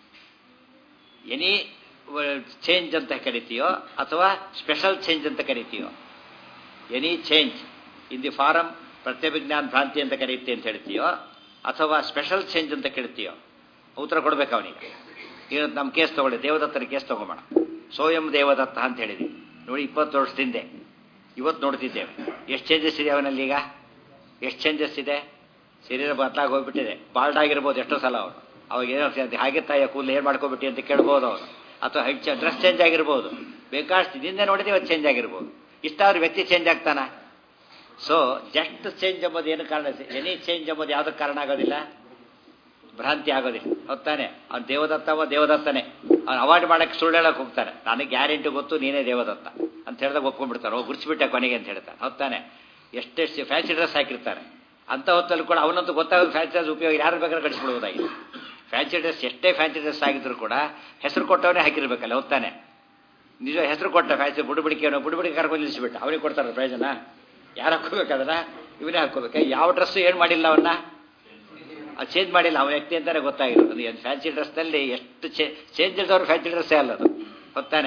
ಎನಿ ಚೇಂಜ್ ಅಂತ ಕರಿತೀಯೋ ಅಥವಾ ಸ್ಪೆಷಲ್ ಚೇಂಜ್ ಅಂತ ಕರಿತೀಯೋ any change in the form ಪ್ರತ್ಯಭಿಜ್ಞಾನ ಭ್ರಾಂತಿ ಅಂತ ಕರೀತಿ ಅಂತ ಹೇಳ್ತೀಯೋ ಅಥವಾ ಸ್ಪೆಷಲ್ ಚೇಂಜ್ ಅಂತ ಕೇಳ್ತೀಯೋ ಉತ್ತರ ಕೊಡ್ಬೇಕು ಅವನಿಗೆ ಈಗ ನಮ್ಮ ಕೇಸ್ ತಗೊಳ್ಳಿ ದೇವದತ್ತನ ಕೇಸ್ ತಗೊಂಬೋಣ ಸೋಯಂ ದೇವದತ್ತ ಅಂತ ಹೇಳಿದ್ವಿ ನೋಡಿ ಇಪ್ಪತ್ತು ವರ್ಷದಿಂದ ಇವತ್ತು ನೋಡ್ತಿದ್ದೇವೆ ಎಷ್ಟು ಚೇಂಜಸ್ ಇದೆ ಅವನಲ್ಲಿ ಈಗ ಎಷ್ಟು ಚೇಂಜಸ್ ಇದೆ ಶರೀರ ಬದಲಾಗಿ ಹೋಗ್ಬಿಟ್ಟಿದೆ ಬಾಲ್ಡ್ ಆಗಿರ್ಬೋದು ಎಷ್ಟೋ ಸಲ ಅವನು ಅವಾಗ ಏನೋ ಹಾಗೆ ತಾಯಿಯ ಕೂದಲು ಏನು ಮಾಡ್ಕೊಬಿಟ್ಟು ಅಂತ ಕೇಳ್ಬೋದು ಅವನು ಅಥವಾ ಹೈಟ್ ಡ್ರೆಸ್ ಚೇಂಜ್ ಆಗಿರ್ಬೋದು ಬೇಕಾಷ್ಟು ನಿನ್ನೆ ನೋಡಿದ್ರೆ ಇವತ್ತು ಚೇಂಜ್ ಆಗಿರ್ಬೋದು ಇಷ್ಟಾದ್ರೂ ವ್ಯಕ್ತಿ ಚೇಂಜ್ ಆಗ್ತಾನ ಸೊ ಜಸ್ಟ್ ಚೇಂಜ್ ಎಂಬುದು ಏನು ಕಾರಣ ಎನಿ ಚೇಂಜ್ ಎಂಬುದು ಯಾವುದಕ್ಕೆ ಕಾರಣ ಆಗೋದಿಲ್ಲ ಭ್ರಾಂತಿ ಆಗೋದಿಲ್ಲ ಹೊತ್ತಾನೆ ಅವ್ನು ದೇವದತ್ತವ ದೇವದತ್ತನೇ ಅವ್ನು ಅವಾಯ್ಡ್ ಮಾಡಕ್ಕೆ ಸುಳ್ಳು ಹೇಳಕ್ಕೆ ಹೋಗ್ತಾನೆ ನನಗೆ ಗ್ಯಾರಂಟಿ ಗೊತ್ತು ನೀನೇ ದೇವದತ್ತ ಅಂತ ಹೇಳಿದಾಗ ಒಪ್ಕೊಂಡ್ಬಿಡ್ತಾರೆ ಓ ಗುರ್ಸ್ಬಿಟ್ಟೆ ಕೊನೆಗೆ ಅಂತ ಹೇಳ್ತಾನೆ ಹೊತ್ತಾನೆ ಎಷ್ಟೆಷ್ಟು ಫ್ಯಾನ್ಸಿ ಡ್ರೆಸ್ ಹಾಕಿರ್ತಾರೆ ಅಂತ ಹೊತ್ತಲ್ಲಿ ಕೂಡ ಅವನಂತೂ ಗೊತ್ತಾಗೋದು ಫ್ಯಾನ್ಸಿ ಡ್ರೆಸ್ ಉಪಯೋಗ ಯಾರು ಬೇಕಾದ್ರೆ ಕಳಿಸ್ಬಿಡ್ಬೋದಾಗಿದೆ ಫ್ಯಾನ್ಸಿ ಡ್ರೆಸ್ ಎಷ್ಟೇ ಫ್ಯಾನ್ಸಿ ಡ್ರೆಸ್ ಆಗಿದ್ರು ಕೂಡ ಹೆಸರು ಕೊಟ್ಟವನೇ ಹಾಕಿರ್ಬೇಕಲ್ಲ ಹೊತ್ತಾನೆ ನಿಜ ಹೆಸರು ಕೊಟ್ಟ ಫ್ಯಾನ್ಸಿ ಬುಡುಬಿಡಿಕೆ ಬುಡುಬಿಡಿಕೆ ಕರ್ಕೊಂಡು ನಿಲ್ಲಿಸ್ಬಿಟ್ಟು ಅವ್ರಿಗೆ ಕೊಡ್ತಾರೆ ಪ್ರಯೋಜನ ಯಾರು ಹಾಕೋಬೇಕಾದ್ರೆ ಇವನೇ ಹಾಕೋಬೇಕು ಯಾವ ಡ್ರೆಸ್ಸು ಏನು ಮಾಡಿಲ್ಲ ಅವನ್ನ ಅದು ಚೇಂಜ್ ಮಾಡಿಲ್ಲ ಅವನ ವ್ಯಕ್ತಿ ಅಂತಾನೆ ಗೊತ್ತಾಗಿರೋದು ಅದು ಫ್ಯಾನ್ಸಿ ಡ್ರೆಸ್ನಲ್ಲಿ ಎಷ್ಟು ಚೇಂಜ್ ಇದ್ದವ್ರು ಫ್ಯಾನ್ಸಿ ಡ್ರೆಸ್ಸೇ ಅಲ್ಲ ಅದು ಗೊತ್ತಾನೆ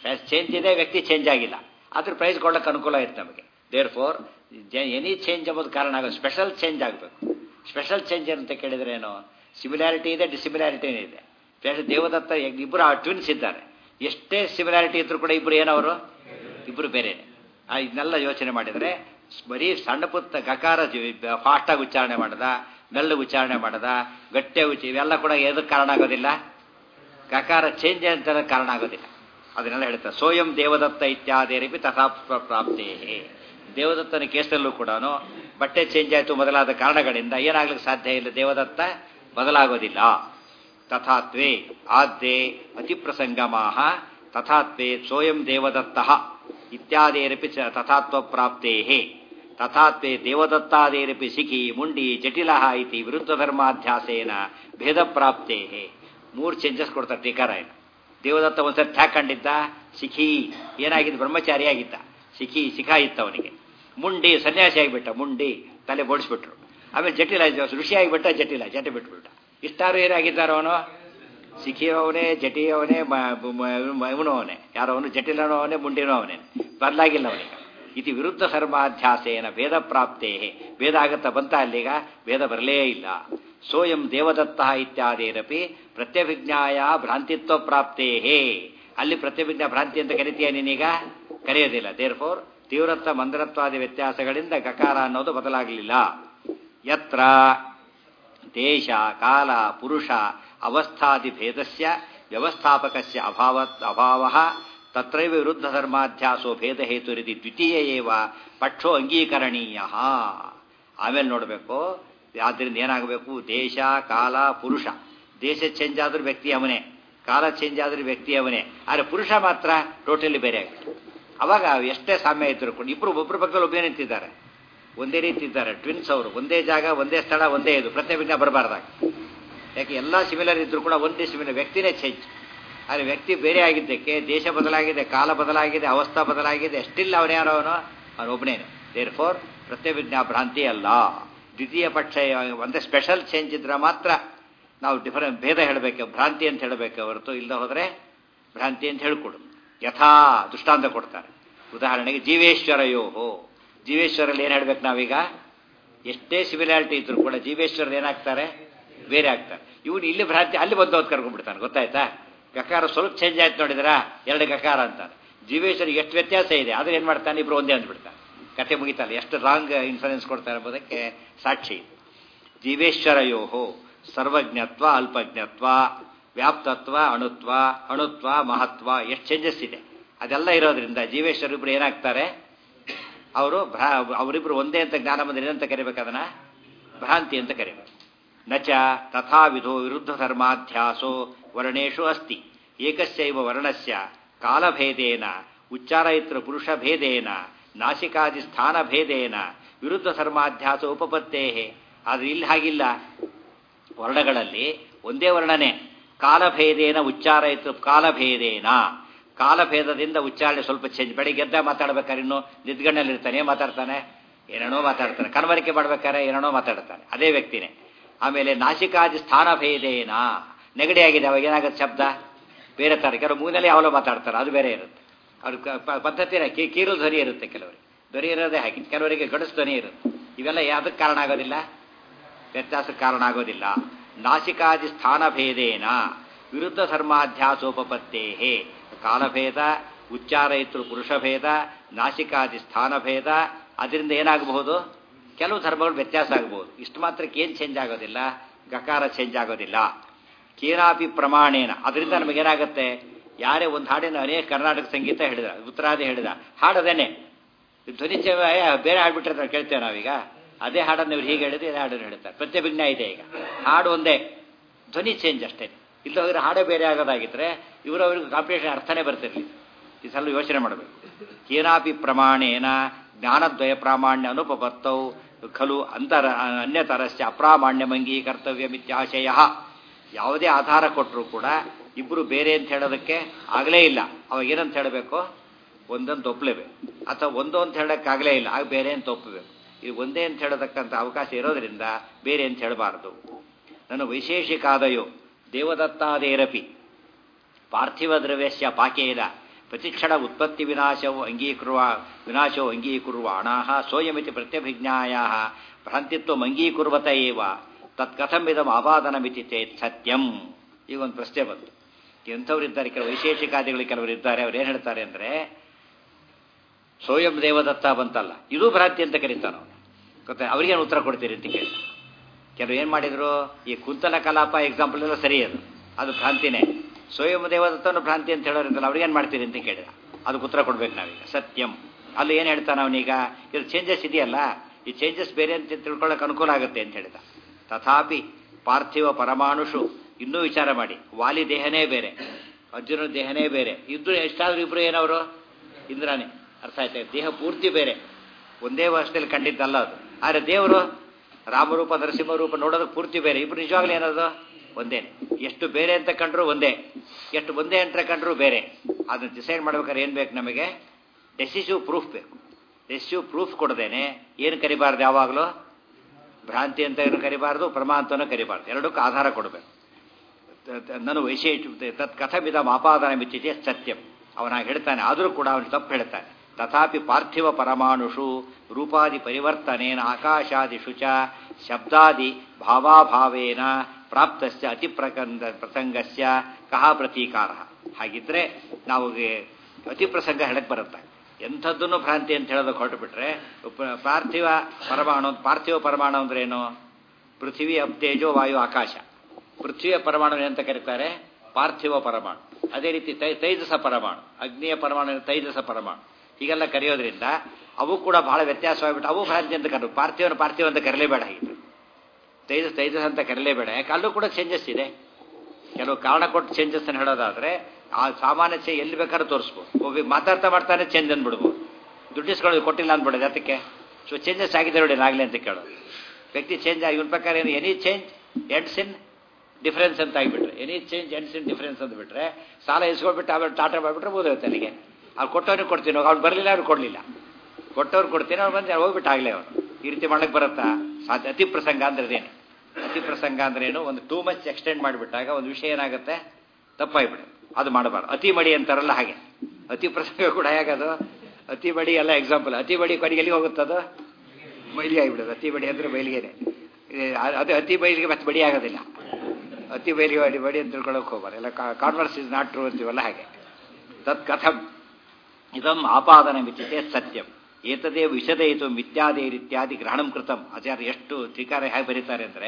ಚೇಂಜ್ ಇದೆ ವ್ಯಕ್ತಿ ಚೇಂಜ್ ಆಗಿಲ್ಲ ಅದ್ರ ಪ್ರೈಸ್ ಕೊಡೋಕೆ ಅನುಕೂಲ ಇರುತ್ತೆ ನಮಗೆ ದೇರ್ ಫೋರ್ ಎನಿ ಚೇಂಜ್ ಎಂಬುದು ಕಾರಣ ಆಗೋದು ಸ್ಪೆಷಲ್ ಚೇಂಜ್ ಆಗಬೇಕು ಸ್ಪೆಷಲ್ ಚೇಂಜ್ ಅಂತ ಕೇಳಿದ್ರೆ ಏನು ಸಿಮಿಲಾರಿಟಿ ಇದೆ ಡಿಸಿಮಿಲಾರಿಟಿ ಇದೆ ಸ್ಪೆಷಲ್ ದೇವದತ್ತ ಇಬ್ಬರು ಆ ಟ್ವಿನ್ಸ್ ಇದ್ದಾರೆ ಎಷ್ಟೇ ಸಿಮಿಲಾರಿಟಿ ಇದ್ರು ಕೂಡ ಇಬ್ಬರು ಏನವರು ಇಬ್ಬರು ಬೇರೆನೆ ಆ ಇದನ್ನೆಲ್ಲ ಯೋಚನೆ ಮಾಡಿದರೆ ಬರೀ ಸಣ್ಣ ಪುಟ್ಟ ಗಕಾರ ಫಾಸ್ಟಾಗಿ ಉಚ್ಚಾರಣೆ ಮಾಡದ ಮೆಲ್ಲಗೆ ಉಚ್ಚಾರಣೆ ಮಾಡದ ಗಟ್ಟೆ ಉಚ್ಚ ಇವೆಲ್ಲ ಕೂಡ ಎದಕ್ಕೆ ಕಾರಣ ಆಗೋದಿಲ್ಲ ಗಕಾರ ಚೇಂಜ್ ಅಂತ ಕಾರಣ ಆಗೋದಿಲ್ಲ ಅದನ್ನೆಲ್ಲ ಹೇಳ್ತಾರೆ ಸೋಯಂ ದೇವದತ್ತ ಇತ್ಯಾದಿರಪಿ ತಥಾ ಪ್ರಾಪ್ತೇ ದೇವದತ್ತನ ಕೇಸಲ್ಲೂ ಕೂಡ ಬಟ್ಟೆ ಚೇಂಜ್ ಆಯಿತು ಮೊದಲಾದ ಕಾರಣಗಳಿಂದ ಏನಾಗ್ಲಿಕ್ಕೆ ಸಾಧ್ಯ ಇಲ್ಲ ದೇವದತ್ತ ಬದಲಾಗೋದಿಲ್ಲ ತಥಾತ್ವೇ ಆದ್ಯೆ ಅತಿಪ್ರಸಂಗಮಾಹ ತಥಾತ್ವೇ ಸೋಯಂ ದೇವದತ್ತ ಇತ್ಯಾದಿರಪಿ ಚ ತಥಾತ್ವ ಪ್ರಾಪ್ತೇ ತಥಾತ್ವೇ ದೇವದತ್ತಾದೇರಪಿ ಸಿಖಿ ಮುಂಡಿ ಜಟಿಲ ಇತಿ ವಿರುದ್ಧ ಧರ್ಮಾಧ್ಯಾಸೇನ ಭೇದ ಪ್ರಾಪ್ತೇ ಮೂರು ಚೇಂಜಸ್ ಕೊಡ್ತಾರೆ ಟೀಕಾರಾಯಣ ದೇವದತ್ತ ಒಂದ್ಸರಿ ಠಾಕೊಂಡಿದ್ದ ಸಿಖಿ ಏನಾಗಿದ್ದು ಬ್ರಹ್ಮಚಾರಿ ಆಗಿದ್ದ ಸಿಖಿ ಶಿಖಾ ಇತ್ತು ಅವನಿಗೆ ಮುಂಡಿ ಸನ್ಯಾಸಿ ಆಗಿಬಿಟ್ಟ ಮುಂಡಿ ತಲೆ ಬೋಡಿಸ್ಬಿಟ್ರು ಆಮೇಲೆ ಜಟಿಲ ಋಷಿ ಆಗಿಬಿಟ್ಟ ಜಟಿಲ ಜಟಿ ಬಿಟ್ಬಿಟ್ಟ ಇಷ್ಟಾರು ಏನಾಗಿದ್ದಾರೋ ಅವನು ಸಿಖಿ ಅವನೇ ಜಟಿ ಅವನೇ ಇವನು ಅವನೇ ಯಾರೋ ಅವನು ಜಟಿಲನೋ ಅವನೇ ಮುಂಡಿನೋ ಅವನೇ ಬದಲಾಗಿಲ್ಲ ಅವನಿಗೆ ಇತಿ ವಿರುದ್ಧ ಧರ್ಮಾಧ್ಯಾಸೇನ ಭೇದ ಪ್ರಾಪ್ತೇ ಭೇದ ಆಗತ್ತ ಬಂತ ಅಲ್ಲಿಗ ಭೇದ ಬರಲೇ ಇಲ್ಲ ಸೋಯಂ ದೇವದತ್ತ ಇತ್ಯಾದಿರಪಿ ಪ್ರತ್ಯಭಿಜ್ಞಾಯ ಭ್ರಾಂತಿತ್ವ ಪ್ರಾಪ್ತೇ ಅಲ್ಲಿ ಪ್ರತ್ಯಭಿಜ್ಞಾ ಭ್ರಾಂತಿ ಅಂತ ಕರಿತೀಯ ನೀನೀಗ ಕರೆಯೋದಿಲ್ಲ ದೇರ್ ಫೋರ್ ತೀವ್ರತ್ವ ಮಂದರತ್ವಾದಿ ವ್ಯತ್ಯಾಸಗಳಿಂದ ಗಕಾರ ಅನ್ನೋದು ಬದಲಾಗಲಿಲ್ಲ ಯತ್ರ ದೇಶ ಕಾಲ ಪುರುಷ ಅವಸ್ಥಾದಿ ಭೇದಸ್ಯ ವ್ಯವಸ್ಥಾಪಕಸ್ಯ ಅಭಾವ ಅಭಾವ ತತ್ರೈವ ವಿರುದ್ಧ ಧರ್ಮಾಧ್ಯಾಸೋ ಭೇದ ಹೇತುರಿತಿ ದ್ವಿತೀಯ ಏವ ಪಕ್ಷೋ ಅಂಗೀಕರಣೀಯ ಆಮೇಲೆ ನೋಡಬೇಕು ಆದ್ದರಿಂದ ಏನಾಗಬೇಕು ದೇಶ ಕಾಲ ಪುರುಷ ದೇಶ ಚೇಂಜ್ ಆದ್ರೂ ವ್ಯಕ್ತಿ ಅವನೇ ಕಾಲ ಚೇಂಜ್ ಆದ್ರೂ ವ್ಯಕ್ತಿ ಅವನೇ ಆದರೆ ಪುರುಷ ಮಾತ್ರ ಟೋಟಲಿ ಬೇರೆ ಆಗಿಬಿಟ್ಟು ಅವಾಗ ಎಷ್ಟೇ ಸಾಮ್ಯ ಇದ್ರು ಕೂಡ ಇಬ್ಬರು ಒಬ್ಬರ ಪಕ್ಕದಲ್ಲಿ ಒಬ್ಬೇ ನಿಂತಿದ್ದಾರೆ ಒಂದೇ ರೀತಿ ಇದ್ದಾರೆ ಟ್ವಿನ್ಸ್ ಅವರು ಒಂದೇ ಜಾಗ ಒಂದೇ ಸ್ಥಳ ಒಂದೇ ಇದು ಪ್ರತ್ಯೇಕ ಬರಬಾರ್ದಾಗ ಯಾಕೆ ಎಲ್ಲ ಸಿಮಿಲರ್ ಇದ್ರು ಕೂಡ ಒಂದೇ ಸಿಮಿಲರ್ ವ್ಯಕ್ತಿನೇ ಚೇಂಜ್ ಆದರೆ ವ್ಯಕ್ತಿ ಬೇರೆ ಆಗಿದ್ದಕ್ಕೆ ದೇಶ ಬದಲಾಗಿದೆ ಕಾಲ ಬದಲಾಗಿದೆ ಅವಸ್ಥಾ ಬದಲಾಗಿದೆ ಸ್ಟಿಲ್ ಅವನ್ಯಾರೋ ಅವನು ಅವನೊಬ್ಬನೇನು ದೇರ್ ಫೋರ್ ಪ್ರತ್ಯಭಿಜ್ಞಾ ಭ್ರಾಂತಿ ಅಲ್ಲ ದ್ವಿತೀಯ ಪಕ್ಷ ಒಂದೇ ಸ್ಪೆಷಲ್ ಚೇಂಜ್ ಇದ್ರೆ ಮಾತ್ರ ನಾವು ಡಿಫರೆಂಟ್ ಭೇದ ಹೇಳಬೇಕು ಭ್ರಾಂತಿ ಅಂತ ಹೇಳಬೇಕು ಹೊರತು ಇಲ್ಲದೆ ಹೋದರೆ ಭ್ರಾಂತಿ ಅಂತ ಹೇಳ್ಕೊಡು ಯಥಾ ದೃಷ್ಟಾಂತ ಕೊಡ್ತಾರೆ ಉದಾಹರಣೆಗೆ ಜೀವೇಶ್ವರಯೋಹೋ ಜೀವೇಶ್ವರಲ್ಲಿ ಏನು ಹೇಳ್ಬೇಕು ನಾವೀಗ ಎಷ್ಟೇ ಸಿಮಿಲಾರಿಟಿ ಇದ್ರು ಕೂಡ ಜೀವೇಶ್ವರ ಏನಾಗ್ತಾರೆ ಬೇರೆ ಆಗ್ತಾರೆ ಇವನು ಇಲ್ಲಿ ಭ್ರಾಂತಿ ಅಲ್ಲಿ ಬಂದು ಹೋದ್ ಕರ್ಕೊಂಡ್ಬಿಡ್ತಾನೆ ಗೊತ್ತಾಯ್ತಾ ಗಕಾರ ಸ್ವಲ್ಪ ಚೇಂಜ್ ಆಯ್ತು ನೋಡಿದ್ರಾ ಎರಡು ಗಕಾರ ಅಂತಾನೆ ಜೀವೇಶ್ವರಿಗೆ ಎಷ್ಟು ವ್ಯತ್ಯಾಸ ಇದೆ ಆದ್ರೆ ಏನು ಮಾಡ್ತಾನೆ ಇಬ್ರು ಒಂದೇ ಅಂದ್ಬಿಡ್ತಾನೆ ಕತೆ ಮುಗಿತಲ್ಲ ಎಷ್ಟು ರಾಂಗ್ ಇನ್ಫ್ಲುಯೆನ್ಸ್ ಕೊಡ್ತಾರೆ ಎಂಬುದಕ್ಕೆ ಸಾಕ್ಷಿ ಜೀವೇಶ್ವರಯೋಹೋ ಸರ್ವಜ್ಞತ್ವ ಅಲ್ಪಜ್ಞತ್ವ ವ್ಯಾಪ್ತತ್ವ ಅಣುತ್ವ ಅಣುತ್ವ ಮಹತ್ವ ಎಷ್ಟು ಚೇಂಜಸ್ ಇದೆ ಅದೆಲ್ಲ ಇರೋದ್ರಿಂದ ಜೀವೇಶ್ವರಿಬ್ರು ಏನಾಗ್ತಾರೆ ಅವರು ಅವರಿಬ್ರು ಒಂದೇ ಅಂತ ಜ್ಞಾನ ಬಂದ್ರೆ ಏನಂತ ಕರಿಬೇಕು ಅದನ್ನ ಭ್ರಾಂತಿ ಅಂತ ಕರಿಬೇಕು ನಚ ತಥಾವಿಧೋ ವಿರುದ್ಧ ಧರ್ಮಾಧ್ಯಾಸೋ ವರ್ಣೇಶು ಅಸ್ತಿ ಏಕಸ್ಯೈವ ವರ್ಣಸ್ಯ ಕಾಲಭೇದೇನ ಉಚ್ಚಾರಯಿತ್ರ ಪುರುಷ ಭೇದೇನ ನಾಸಿಕಾದಿ ಸ್ಥಾನ ಭೇದೇನ ವಿರುದ್ಧ ಧರ್ಮಾಧ್ಯಾಸ ಉಪಪತ್ತೇ ಆದ್ರೆ ಇಲ್ಲಿ ಹಾಗಿಲ್ಲ ವರ್ಣಗಳಲ್ಲಿ ಒಂದೇ ವರ್ಣನೆ ಕಾಲಭೇದೇನ ಉಚ್ಚಾರಯಿತ್ರ ಕಾಲಭೇದೇನ ಕಾಲಭೇದದಿಂದ ಉಚ್ಚಾರಣೆ ಸ್ವಲ್ಪ ಚೇಂಜ್ ಬೆಳಿಗ್ಗೆ ಎದ್ದ ಮಾತಾಡ್ಬೇಕಾದ್ರೆ ಇನ್ನು ನಿದ್ಗಣ್ಣಲ್ಲಿ ಇರ್ತಾನೆ ಏನ್ ಮಾತಾಡ್ತಾನೆ ಏನೇನೋ ಮಾತಾಡ್ತಾನೆ ಕನವರಿಕೆ ಮಾಡ್ಬೇಕಾದ್ರೆ ಏನೇನೋ ಮಾತಾಡ್ತಾನೆ ಅದೇ ವ್ಯಕ್ತಿನೇ ಆಮೇಲೆ ನಾಸಿಕಾದಿ ಸ್ಥಾನ ಭೇದೇನ ನೆಗಡಿ ಆಗಿದೆ ಅವಾಗ ಏನಾಗುತ್ತೆ ಶಬ್ದ ಬೇರೆ ಥರ ಕೆಲವು ಮೂಗಿನಲ್ಲಿ ಯಾವಲೋ ಮಾತಾಡ್ತಾರೆ ಅದು ಬೇರೆ ಇರುತ್ತೆ ಅವ್ರ ಪದ್ಧತಿನ ಕೀರು ಧ್ವನಿ ಇರುತ್ತೆ ಕೆಲವರಿಗೆ ಧ್ವನಿ ಇರೋದೇ ಹಾಗೆ ಕೆಲವರಿಗೆ ಗಡಸು ಧ್ವನಿ ಇರುತ್ತೆ ಇವೆಲ್ಲ ಯಾವುದಕ್ಕೆ ಕಾರಣ ಆಗೋದಿಲ್ಲ ವ್ಯತ್ಯಾಸಕ್ಕೆ ಕಾರಣ ಆಗೋದಿಲ್ಲ ನಾಸಿಕಾದಿ ಸ್ಥಾನ ಭೇದೇನ ವಿರುದ್ಧ ಧರ್ಮಾಧ್ಯಾಸೋಪತ್ತೇ ಕಾಲಭೇದ ಉಚ್ಚಾರಯಿತೃ ಪುರುಷಭೇದ ನಾಸಿಕಾದಿ ಸ್ಥಾನಭೇದ ಅದರಿಂದ ಏನಾಗಬಹುದು ಕೆಲವು ಧರ್ಮಗಳು ವ್ಯತ್ಯಾಸ ಆಗಬಹುದು ಇಷ್ಟು ಮಾತ್ರಕ್ಕೆ ಏನು ಚೇಂಜ್ ಆಗೋದಿಲ್ಲ ಗಕಾರ ಚೇಂಜ್ ಆಗೋದಿಲ್ಲ ಕೇನಾಪಿ ಪ್ರಮಾಣೇನ ಅದರಿಂದ ನಮಗೇನಾಗುತ್ತೆ ಯಾರೇ ಒಂದು ಹಾಡಿನ ಅನೇಕ ಕರ್ನಾಟಕ ಸಂಗೀತ ಹೇಳಿದ ಉತ್ತರಾದಿ ಹೇಳಿದ ಹಾಡದೇನೆ ಧ್ವನಿ ಬೇರೆ ಹಾಡ್ಬಿಟ್ರೆ ಕೇಳ್ತೇವೆ ನಾವೀಗ ಅದೇ ಹಾಡನ್ನು ಇವ್ರು ಹೀಗೆ ಹೇಳಿದ್ರೆ ಇದೇ ಹಾಡನ್ನು ಹೇಳ್ತಾರೆ ಪ್ರತ್ಯಭಿಜ್ಞ ಇದೆ ಈಗ ಹಾಡು ಒಂದೇ ಧ್ವನಿ ಚೇಂಜ್ ಅಷ್ಟೇ ಇಲ್ಲ ಹೋದ್ರೆ ಹಾಡೇ ಬೇರೆ ಆಗೋದಾಗಿದ್ರೆ ಇವರವ್ರಿಗೆ ಕಾಂಪಿಟೇಷನ್ ಅರ್ಥನೇ ಬರ್ತಿರ್ಲಿ ಈ ಸಲ ಯೋಚನೆ ಮಾಡಬೇಕು ಕೇನಾಪಿ ಪ್ರಮಾಣೇನ ಜ್ಞಾನದ್ವಯ ಪ್ರಾಮಾಣ್ಯ ಅನುಪತ್ತೌ ಖಲು ಅಂತರ ಅನ್ಯತರಸ್ಯ ಅಪ್ರಾಮಾಣ್ಯಮಂಗೀ ಕರ್ತವ್ಯಮಿತ್ಯಾಶಯ ಯಾವುದೇ ಆಧಾರ ಕೊಟ್ಟರು ಕೂಡ ಇಬ್ಬರು ಬೇರೆ ಅಂತ ಹೇಳೋದಕ್ಕೆ ಆಗಲೇ ಇಲ್ಲ ಅವಾಗ ಏನಂತ ಹೇಳಬೇಕು ಒಂದಂತ ಒಪ್ಪಲೇಬೇಕು ಅಥವಾ ಒಂದು ಅಂತ ಹೇಳೋಕ್ಕಾಗಲೇ ಇಲ್ಲ ಆಗ ಬೇರೆ ಅಂತ ಒಪ್ಪಬೇಕು ಇದು ಒಂದೇ ಅಂತ ಹೇಳೋದಕ್ಕಂಥ ಅವಕಾಶ ಇರೋದ್ರಿಂದ ಬೇರೆ ಅಂತ ಹೇಳಬಾರದು ನನ್ನ ವೈಶೇಷಿಕಾದಯೋ ದೇವದತ್ತಾದೇರಪಿ ಪಾರ್ಥಿವ ದ್ರವ್ಯಸ್ಯ ಪಾಕೇನ ಪ್ರತಿಕ್ಷಣ ಉತ್ಪತ್ತಿ ವಿನಾಶವು ಅಂಗೀಕರುವ ವಿನಾಶವು ಅಂಗೀಕುರ್ವಾಣಾಹ ಸೋಯಮಿತಿ ಪ್ರತ್ಯಭಿಜ್ಞಾಯ ಭ್ರಾಂತಿತ್ವ ಅಂಗೀಕುರ್ವತ ಏವ ತತ್ಕಥಮಿದಂ ಆಪಾದನಮಿತಿ ಚೇತ್ ಸತ್ಯಂ ಈಗ ಒಂದು ಪ್ರಶ್ನೆ ಬಂತು ಎಂಥವ್ರು ಇದ್ದಾರೆ ಕೆಲವು ವೈಶೇಷಿಕಾದಿಗಳು ಕೆಲವರು ಇದ್ದಾರೆ ಅವ್ರು ಏನು ಹೇಳ್ತಾರೆ ಅಂದರೆ ಸೋಯಂ ದೇವದತ್ತ ಬಂತಲ್ಲ ಇದು ಭ್ರಾಂತಿ ಅಂತ ಕರೀತಾನ ಗೊತ್ತಾ ಅವ್ರಿಗೇನು ಉತ್ತರ ಕೊಡ್ತೀರಿ ಅಂತ ಕೇಳಿ ಕೆಲವರು ಏನು ಮಾಡಿದ್ರು ಈ ಕುಂತಲ ಕಲಾಪ ಎಕ್ಸಾಂಪಲ್ ಎಲ್ಲ ಸರಿ ಅದು ಅದು ಭ್ರಾಂತಿನೇ ಸ್ವಯಂ ದೇವದತ್ತನು ಭ್ರಾಂತಿ ಅಂತ ಹೇಳೋರಿದ್ದಲ್ಲ ಅವ್ರಿಗೇನು ಮಾಡ್ತೀರಿ ಅಂತ ಕೇಳಿದ ಅದಕ್ಕೆ ಉತ್ತರ ಕೊಡ್ಬೇಕು ನಾವೀಗ ಸತ್ಯಂ ಅಲ್ಲಿ ಏನು ಹೇಳ್ತಾನೆ ಅವನೀಗ ಇದು ಚೇಂಜಸ್ ಇದೆಯಲ್ಲ ಈ ಚೇಂಜಸ್ ಬೇರೆ ಅಂತ ತಿಳ್ಕೊಳ್ಳೋಕೆ ಅನುಕೂಲ ಆಗುತ್ತೆ ಅಂತ ಹೇಳಿದ ತಥಾಪಿ ಪಾರ್ಥಿವ ಪರಮಾಣುಷು ಇನ್ನೂ ವಿಚಾರ ಮಾಡಿ ವಾಲಿ ದೇಹನೇ ಬೇರೆ ಅರ್ಜುನ ದೇಹನೇ ಬೇರೆ ಇದ್ರು ಎಷ್ಟಾದ್ರೂ ಇಬ್ರು ಏನವರು ಇಂದ್ರಾನೇ ಅರ್ಥ ಆಯ್ತಾ ದೇಹ ಪೂರ್ತಿ ಬೇರೆ ಒಂದೇ ವರ್ಷದಲ್ಲಿ ಕಂಡಿದ್ದಲ್ಲ ಅದು ಆದರೆ ದೇವರು ರಾಮರೂಪ ನರಸಿಂಹರೂಪ ನೋಡೋದಕ್ಕೆ ಪೂರ್ತಿ ಬೇರೆ ಇಬ್ರು ನಿಜವಾಗ್ಲೂ ಏನದು ಒಂದೇ ಎಷ್ಟು ಬೇರೆ ಅಂತ ಕಂಡ್ರು ಒಂದೇ ಎಷ್ಟು ಒಂದೇ ಅಂತ ಕಂಡ್ರು ಬೇರೆ ಅದನ್ನ ಡಿಸೈಡ್ ಮಾಡ್ಬೇಕಾದ್ರೆ ಏನು ಬೇಕು ನಮಗೆ ಡೆಸಿಸಿವ್ ಪ್ರೂಫ್ ಬೇಕು ಡೆಸಿಸಿವ್ ಪ್ರೂಫ್ ಕೊಡದೇನೆ ಏನು ಕರಿಬಾರ್ದು ಯಾವಾಗಲೂ ಭ್ರಾಂತಿ ಅಂತ ಏನು ಕರಿಬಾರ್ದು ಪ್ರಮಾ ಅಂತನೂ ಕರಿಬಾರ್ದು ಎರಡಕ್ಕೂ ಆಧಾರ ಕೊಡಬೇಕು ನಾನು ವಿಶೇಷ ತತ್ ಕಥಮಿದ ಮಾಪಾದನ ಮಿತಿದೆ ಸತ್ಯಂ ಅವನ ಹೇಳ್ತಾನೆ ಆದರೂ ಕೂಡ ಅವನು ತಪ್ಪು ಹೇಳ್ತಾನೆ ತಥಾಪಿ ಪಾರ್ಥಿವ ಪರಮಾಣುಷು ರೂಪಾದಿ ಪರಿವರ್ತನೇನ ಆಕಾಶಾದಿಷು ಚ ಶಬ್ದಾದಿ ಭಾವಾಭಾವೇನ ಪ್ರಾಪ್ತಸ್ಯ ಅತಿ ಪ್ರಕಂದ ಪ್ರಸಂಗಸ್ಯ ಕಹ ಪ್ರತೀಕಾರ ಹಾಗಿದ್ರೆ ನಾವು ಅತಿ ಪ್ರಸಂಗ ಹೇಳಕ್ ಬರುತ್ತೆ ಎಂಥದ್ದನ್ನು ಭ್ರಾಂತಿ ಅಂತ ಹೇಳೋದಕ್ಕೆ ಹೊರಟು ಬಿಟ್ರೆ ಪಾರ್ಥಿವ ಪರಮಾಣು ಪಾರ್ಥಿವ ಪರಮಾಣು ಅಂದ್ರೆ ಏನು ಪೃಥ್ವಿ ಅಪ್ತೇಜೋ ವಾಯು ಆಕಾಶ ಪೃಥ್ವಿಯ ಪರಮಾಣು ಅಂತ ಕರೀತಾರೆ ಪಾರ್ಥಿವ ಪರಮಾಣು ಅದೇ ರೀತಿ ತೈ ತೈಜಸ ಪರಮಾಣು ಅಗ್ನಿಯ ಪರಮಾಣು ತೈಜಸ ಪರಮಾಣು ಹೀಗೆಲ್ಲ ಕರೆಯೋದ್ರಿಂದ ಅವು ಕೂಡ ಬಹಳ ವ್ಯತ್ಯಾಸವಾಗಿಬಿಟ್ಟು ಅವು ಭ್ರಾಂತಿ ಅಂತ ಕರೆದು ಪಾರ್ಥಿವನ ಪಾರ್ಥಿವ ಅಂತ ಕರಲೇಬೇಡ ಹಾಗಿದ್ರೆ ತೈಜಸ್ ತೈಜಸ್ ಅಂತ ಕರಲೇಬೇಡ ಯಾಕೆ ಅಲ್ಲೂ ಕೂಡ ಚೇಂಜಸ್ ಇದೆ ಕೆಲವು ಕಾರಣ ಕೊಟ್ಟು ಚೇಂಜಸ್ ಅನ್ನು ಹೇಳೋದಾದ್ರೆ ಆ ಸಾಮಾನ್ಯ ಚೇ ಎಲ್ಲಿ ಬೇಕಾದ್ರೂ ತೋರಿಸ್ಬೋದು ಒಬ್ಬ ಮಾತಾಡ್ತಾ ಮಾಡ್ತಾನೆ ಚೇಂಜ್ ಅಂದ್ಬಿಡ್ಬೋದು ದುಡ್ಡಿಸ್ಕೊಳ್ಳೋದು ಕೊಟ್ಟಿಲ್ಲ ಅಂದ್ಬಿಡೋದು ಅದಕ್ಕೆ ಸೊ ಚೇಂಜಸ್ ಆಗಿದೆ ನೋಡಿ ಆಗಲಿ ಅಂತ ಕೇಳೋದು ವ್ಯಕ್ತಿ ಚೇಂಜ್ ಆಗಿ ಇವನ ಪ್ರಕಾರ ಏನು any change ends in difference ಅಂತ ಆಗಿಬಿಟ್ರೆ any change ends in difference ಅಂದ್ಬಿಟ್ರೆ ಸಾಲ ಇಸ್ಕೊಳ್ಬಿಟ್ಟು ಆಮೇಲೆ ಟಾಟಾ ಮಾಡಿಬಿಟ್ರೆ ಬೋದೋಗುತ್ತೆ ಅಲ್ಲಿಗೆ ಅವ್ರು ಕೊಟ್ಟವ್ರಿಗೆ ಕೊಡ್ತೀನಿ ಅವ್ರು ಬರಲಿಲ್ಲ ಅವ್ರು ಕೊಡಲಿಲ್ಲ ಕೊಟ್ಟವ್ರು ಕೊಡ್ತೀನಿ ಅವ್ರು ಬಂದು ಹೋಗ್ಬಿಟ್ಟು ಆಗಲೇ ಅವರು ಈ ರೀತಿ ಮಾಡಕ್ಕೆ ಬರುತ್ತಾ ಸಾಧ್ಯ ಅತಿ ಪ್ರಸಂಗ ಅಂದ್ರೆ ಅದೇನು ಅತಿ ಪ್ರಸಂಗ ಅಂದ್ರೆ ಏನು ಒಂದು ಟೂ ಮಚ್ ಎಕ್ಸ್ಟೆಂಡ್ ಮಾಡಿಬಿಟ್ಟಾಗ ಒಂದು ವಿಷಯ ಏನಾಗುತ್ತೆ ತಪ್ಪಾಗಿಬಿಡುತ್ತೆ ಅದು ಮಾಡಬಾರ್ದು ಅತಿ ಮಡಿ ಅಂತಾರಲ್ಲ ಹಾಗೆ ಅತಿ ಪ್ರಸಂಗ ಕೂಡ ಹೇಗದು ಅತಿ ಬಡಿ ಎಲ್ಲ ಎಕ್ಸಾಂಪಲ್ ಅತಿ ಬಡಿ ಕೊನೆಗೆ ಎಲ್ಲಿ ಹೋಗುತ್ತದು ಬೈಲಿಗೆ ಆಗಿಬಿಡೋದು ಅತಿ ಬಡಿ ಅಂದರೆ ಬೈಲಿಗೆನೆ ಅದು ಅತಿ ಬೈಲಿಗೆ ಮತ್ತೆ ಬಡಿ ಆಗೋದಿಲ್ಲ ಅತಿ ಬೈಲಿಗೆ ಬಡಿ ಬಡಿ ಅಂತ ತಿಳ್ಕೊಳ್ಳೋಕೆ ಹೋಗ್ಬಾರ್ದು ಎಲ್ಲ ಕಾನ್ವರ್ಸ್ ಇಸ್ ನಾಟ್ ಟ್ರೂ ಅಂತೀವಲ್ಲ ಹಾಗೆ ತತ್ ಕಥಂ ಇದಂ ಆಪಾದನ ಮಿತಿತೆ ಸತ್ಯಂ ಏತದೇ ವಿಷದಯಿತು ಮಿಥ್ಯಾದೇರಿತ್ಯಾದಿ ಗ್ರಹಣಂ ಕೃತಂ ಆಚಾರ್ಯ ಎಷ್ಟು ಟೀಕಾರ ಹೇಗೆ ಬರೀತಾರೆ ಅಂದರೆ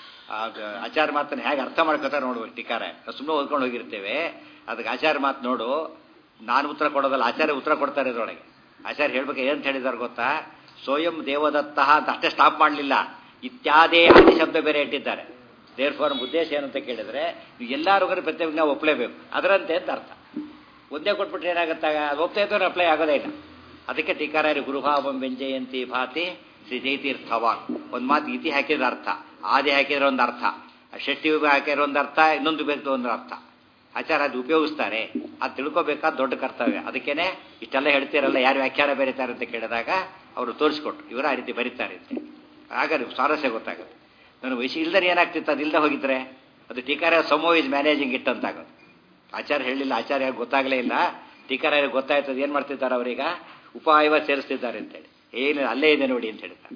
ಆಚಾರ ಮಾತನ್ನು ಹೇಗೆ ಅರ್ಥ ಮಾಡ್ಕೋತಾರೆ ನೋಡ್ಬೇಕು ಟೀಕಾರ ಸುಮ್ಮನೆ ಓದ್ಕೊಂಡು ಹೋಗಿರ್ತೇವೆ ಅದಕ್ಕೆ ಆಚಾರ ಮಾತು ನೋಡು ನಾನು ಉತ್ತರ ಕೊಡೋದಲ್ಲ ಆಚಾರ್ಯ ಉತ್ತರ ಕೊಡ್ತಾರೆ ಇದರೊಳಗೆ ಆಚಾರ್ಯ ಹೇಳ್ಬೇಕು ಏನಂತ ಹೇಳಿದಾರೆ ಗೊತ್ತಾ ಸ್ವಯಂ ದೇವದತ್ತ ಅಂತ ಅಷ್ಟೇ ಸ್ಟಾಪ್ ಮಾಡಲಿಲ್ಲ ಇತ್ಯಾದೇ ಆದಿ ಶಬ್ದ ಬೇರೆ ಇಟ್ಟಿದ್ದಾರೆ ದೇರ್ ಫಾರ್ ಉದ್ದೇಶ ಏನಂತ ಕೇಳಿದ್ರೆ ನೀವು ಎಲ್ಲರಿಗೂ ಪ್ರತ್ಯೇಕ ನಾವು ಒಪ್ಪಲೇಬೇಕು ಅದರಂತೆ ಅಂತ ಅರ್ಥ ಒಂದೇ ಕೊಟ್ಬಿಟ್ರೆ ಏನಾಗುತ್ತಾಗ ಅದು ಒಪ್ತಾ ಇದ್ದವ್ರು ಅಪ್ಲೈ ಆಗೋದೇ ಇಲ್ಲ ಅದಕ್ಕೆ ಟೀಕಾರಾಯರು ಗುರುಭಾವಂ ವ್ಯಂಜಯಂತಿ ಭಾತಿ ಶ್ರೀ ಜಯತೀರ್ಥವಾನ್ ಒಂದು ಮಾತು ಇತಿ ಹಾಕಿದ್ರೆ ಅರ್ಥ ಆದಿ ಹಾಕಿದ್ರೆ ಒಂದು ಅರ್ಥ ಷಷ್ಠಿ ಹಾಕಿರೋ ಒಂದು ಅರ್ಥ ಇನ್ನೊಂದು ಬೇಕು ಒಂದು ಅರ್ಥ ಆಚಾರ ಅದು ಉಪಯೋಗಿಸ್ತಾರೆ ಅದು ತಿಳ್ಕೊಬೇಕಾದ ದೊಡ್ಡ ಕರ್ತವ್ಯ ಅದಕ್ಕೇನೆ ಇಷ್ಟೆಲ್ಲ ಹೇಳ್ತೀರಲ್ಲ ಯಾರು ವ್ಯಾಖ್ಯಾನ ಬರೀತಾರೆ ಅಂತ ಕೇಳಿದಾಗ ಅವರು ತೋರಿಸ್ಕೊಟ್ರು ಇವರು ಆ ರೀತಿ ಬರೀತಾರೆ ಅಂತ ಆಗ ಸ್ವಾರಸ್ಯ ಗೊತ್ತಾಗುತ್ತೆ ನಾನು ವಯಸ್ಸು ಇಲ್ದರೆ ಏನಾಗ್ತಿತ್ತು ಅದು ಇಲ್ಲದೆ ಹೋಗಿದ್ರೆ ಅದು ಟೀಕಾರ ಸಮೋ ಇಸ್ ಮ್ಯಾನೇಜಿಂಗ್ ಇಟ್ ಅಂತಾಗೋದು ಆಚಾರ್ಯ ಹೇಳಿಲ್ಲ ಆಚಾರ್ಯ ಗೊತ್ತಾಗಲೇ ಇಲ್ಲ ಟೀಕಾರ ಗೊತ್ತಾಯ್ತದ ಏನು ಮಾಡ್ತಿದ್ದಾರೆ ಅವರೀಗ ಉಪಾಯವ ಸೇರಿಸ್ತಿದ್ದಾರೆ ಅಂತೇಳಿ ಏನು ಅಲ್ಲೇ ಇದೆ ನೋಡಿ ಅಂತ ಹೇಳ್ತಾರೆ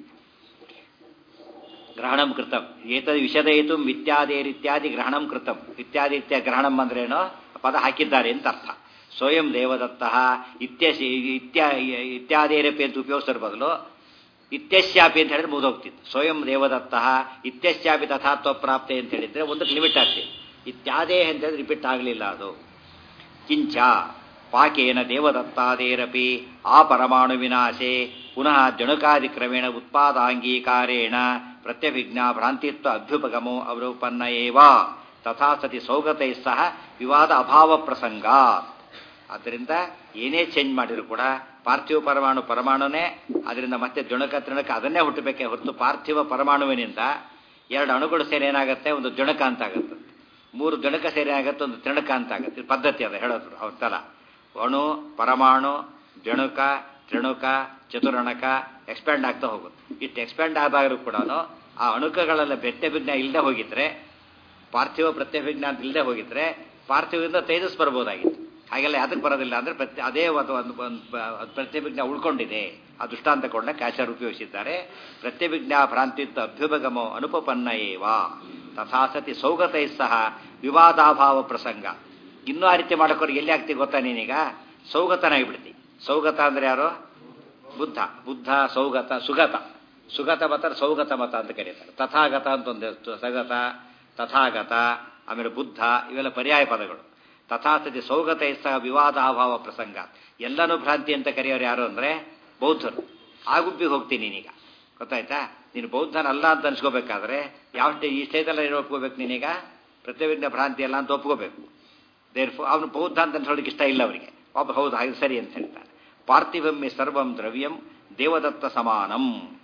ಗ್ರಹಣಂ ಕೃತಂ ಏತದ್ ವಿಷದಯಿತು ಇತ್ಯಾದಿ ಗ್ರಹಣಂ ಕೃತಂ ಇತ್ಯಾದಿ ಇತ್ಯ ಗ್ರಹಣಂ ಅಂದ್ರೇನೋ ಪದ ಹಾಕಿದ್ದಾರೆ ಅಂತ ಅರ್ಥ ಸ್ವಯಂ ದೇವದತ್ತ ಇತ್ಯಸಿ ಇತ್ಯ ಇತ್ಯಾದೇರಪಿ ಅಂತ ಉಪಯೋಗಿಸೋದ್ರ ಬದಲು ಇತ್ಯಶ್ಯಾಪಿ ಅಂತ ಹೇಳಿದ್ರೆ ಮುಗಿದೋಗ್ತಿತ್ತು ಸ್ವಯಂ ದೇವದತ್ತ ಇತ್ಯಶ್ಯಾಪಿ ತಥಾತ್ವ ಪ್ರಾಪ್ತಿ ಅಂತ ಹೇಳಿದ್ರೆ ಒಂದಕ್ಕೆ ಲಿಮಿಟ್ ಆಗ್ತಿತ್ತು ಇತ್ಯಾದೇ ಅಂತ ಹೇಳಿದ್ರೆ ರಿಪೀಟ್ ಆಗಲಿಲ್ಲ ಅದು ಕಿಂಚ ಪಾಕೇನ ದೇವದತ್ತಾದೇರಪಿ ಆ ಪರಮಾಣು ವಿನಾಶೆ ಪುನಃ ಜಣುಕಾದಿ ಕ್ರಮೇಣ ಉತ್ಪಾದಾಂಗೀಕಾರೇಣ ಪ್ರತ್ಯಭಿಜ್ಞಾ ಭ್ರಾಂತಿತ್ವ ಅಭ್ಯುಪಗಮೋ ಅವರೂಪನ್ನ ಏವ ತಥಾ ಸತಿ ಸೌಗತೈ ಸಹ ವಿವಾದ ಅಭಾವ ಪ್ರಸಂಗ ಆದ್ದರಿಂದ ಏನೇ ಚೇಂಜ್ ಮಾಡಿದ್ರು ಕೂಡ ಪಾರ್ಥಿವ ಪರಮಾಣು ಪರಮಾಣುನೇ ಅದರಿಂದ ಮತ್ತೆ ಜುಣಕ ತೃಣಕ ಅದನ್ನೇ ಹುಟ್ಟಬೇಕೆ ಹೊರತು ಪಾರ್ಥಿವ ಪರಮಾಣುವಿನಿಂದ ಎರಡು ಅಣುಗಳು ಸೇರಿ ಏನಾಗುತ್ತೆ ಒಂದು ಜುಣಕ ಅಂತ ಆಗುತ್ತೆ ಮೂರು ಜುಣಕ ಸೇರಿ ಆಗುತ್ತೆ ಒಂದು ತೃಣಕ ಅಂತ ಆಗುತ್ತೆ ಪದ್ಧತಿ ಅದ ಹೇಳೋದು ಅವತ್ತಲ್ಲ ಅಣು ಪರಮಾಣು ಜಣುಕ ತೃಣುಕ ಚತುರಣಕ ಎಕ್ಸ್ಪ್ಯಾಂಡ್ ಆಗ್ತಾ ಹೋಗುತ್ತೆ ಇಷ್ಟು ಎಕ್ಸ್ಪ್ಯಾಂಡ್ ಆದಾಗಲೂ ಕೂಡ ಆ ಅಣುಕಗಳೆಲ್ಲ ಪ್ರತ್ಯಭಿಜ್ಞ ಇಲ್ಲದೆ ಹೋಗಿದ್ರೆ ಪಾರ್ಥಿವ ಪ್ರತ್ಯಭಿಜ್ಞ ಅಂತ ಇಲ್ಲದೆ ಹೋಗಿದ್ರೆ ಪಾರ್ಥಿವದಿಂದ ತೇಜಸ್ ಬರ್ಬೋದಾಗಿತ್ತು ಹಾಗೆಲ್ಲ ಅದಕ್ಕೆ ಬರೋದಿಲ್ಲ ಅಂದರೆ ಪ್ರತಿ ಅದೇ ಒಂದು ಒಂದು ಒಂದು ಪ್ರತ್ಯಭಿಜ್ಞಾ ಉಳ್ಕೊಂಡಿದೆ ಆ ದೃಷ್ಟಾಂತ ಕೊಂಡ ಕ್ಯಾಚರ್ ಉಪಯೋಗಿಸಿದ್ದಾರೆ ಪ್ರತ್ಯಭಿಜ್ಞಾ ಭ್ರಾಂತಿಯುಕ್ತ ಅಭ್ಯುಪಗಮೋ ಅನುಪಪನ್ನ ಏವ ತಥಾಸತಿ ಸೌಗತೈ ಸಹ ವಿವಾದಾಭಾವ ಪ್ರಸಂಗ ಇನ್ನೂ ಆ ರೀತಿ ಮಾಡೋಕ್ಕೋರು ಎಲ್ಲಿ ಆಗ್ತಿ ಗೊತ್ತಾ ನೀನೀಗ ಸೌಗತನಾಗಿಬಿಡ್ತಿ ಸೌಗತ ಅಂದ್ರೆ ಯಾರು ಬುದ್ಧ ಬುದ್ಧ ಸೌಗತ ಸುಗತ ಸುಗತ ಮತ ಸೌಗತ ಮತ ಅಂತ ಕರೀತಾರೆ ತಥಾಗತ ಅಂತ ಒಂದು ಸಗತ ತಥಾಗತ ಆಮೇಲೆ ಬುದ್ಧ ಇವೆಲ್ಲ ಪರ್ಯಾಯ ಪದಗಳು ತಥಾಸತಿ ಸೌಗತ ಸಹ ವಿವಾದಾಭಾವ ಪ್ರಸಂಗ ಎಲ್ಲನೂ ಭ್ರಾಂತಿ ಅಂತ ಕರೆಯೋರು ಯಾರು ಅಂದರೆ ಬೌದ್ಧರು ಆ ಗುಂಪಿಗೆ ಹೋಗ್ತೀನಿ ನೀನೀಗ ಗೊತ್ತಾಯ್ತಾ ನೀನು ಬೌದ್ಧನಲ್ಲ ಅಂತ ಅನ್ಸ್ಕೋಬೇಕಾದ್ರೆ ಯಾವ ಸ್ಟೇ ಈ ಸ್ಟೇಜಲ್ಲ ಏನು ಒಪ್ಕೋಬೇಕು ನೀನೀಗ ಪ್ರತ್ಯೇಕ ಭ್ರಾಂತಿ ಅಲ್ಲ ಅಂತ ಒಪ್ಕೋಬೇಕು ದೇರ್ ಅವನು ಬೌದ್ಧ ಅಂತ ಅನ್ಸೋದಕ್ಕೆ ಇಷ್ಟ ಇಲ್ಲ ಅವರಿಗೆ ಪಾಪ ಹೌದು ಹಾಗೆ ಸರಿ ಅಂತ ಹೇಳ್ತಾರೆ ಪಾರ್ಥಿವಮ್ಮಿ ಸರ್ವಂ ದ್ರವ್ಯಂ ದೇವದತ್ತ ಸಮಾನಂ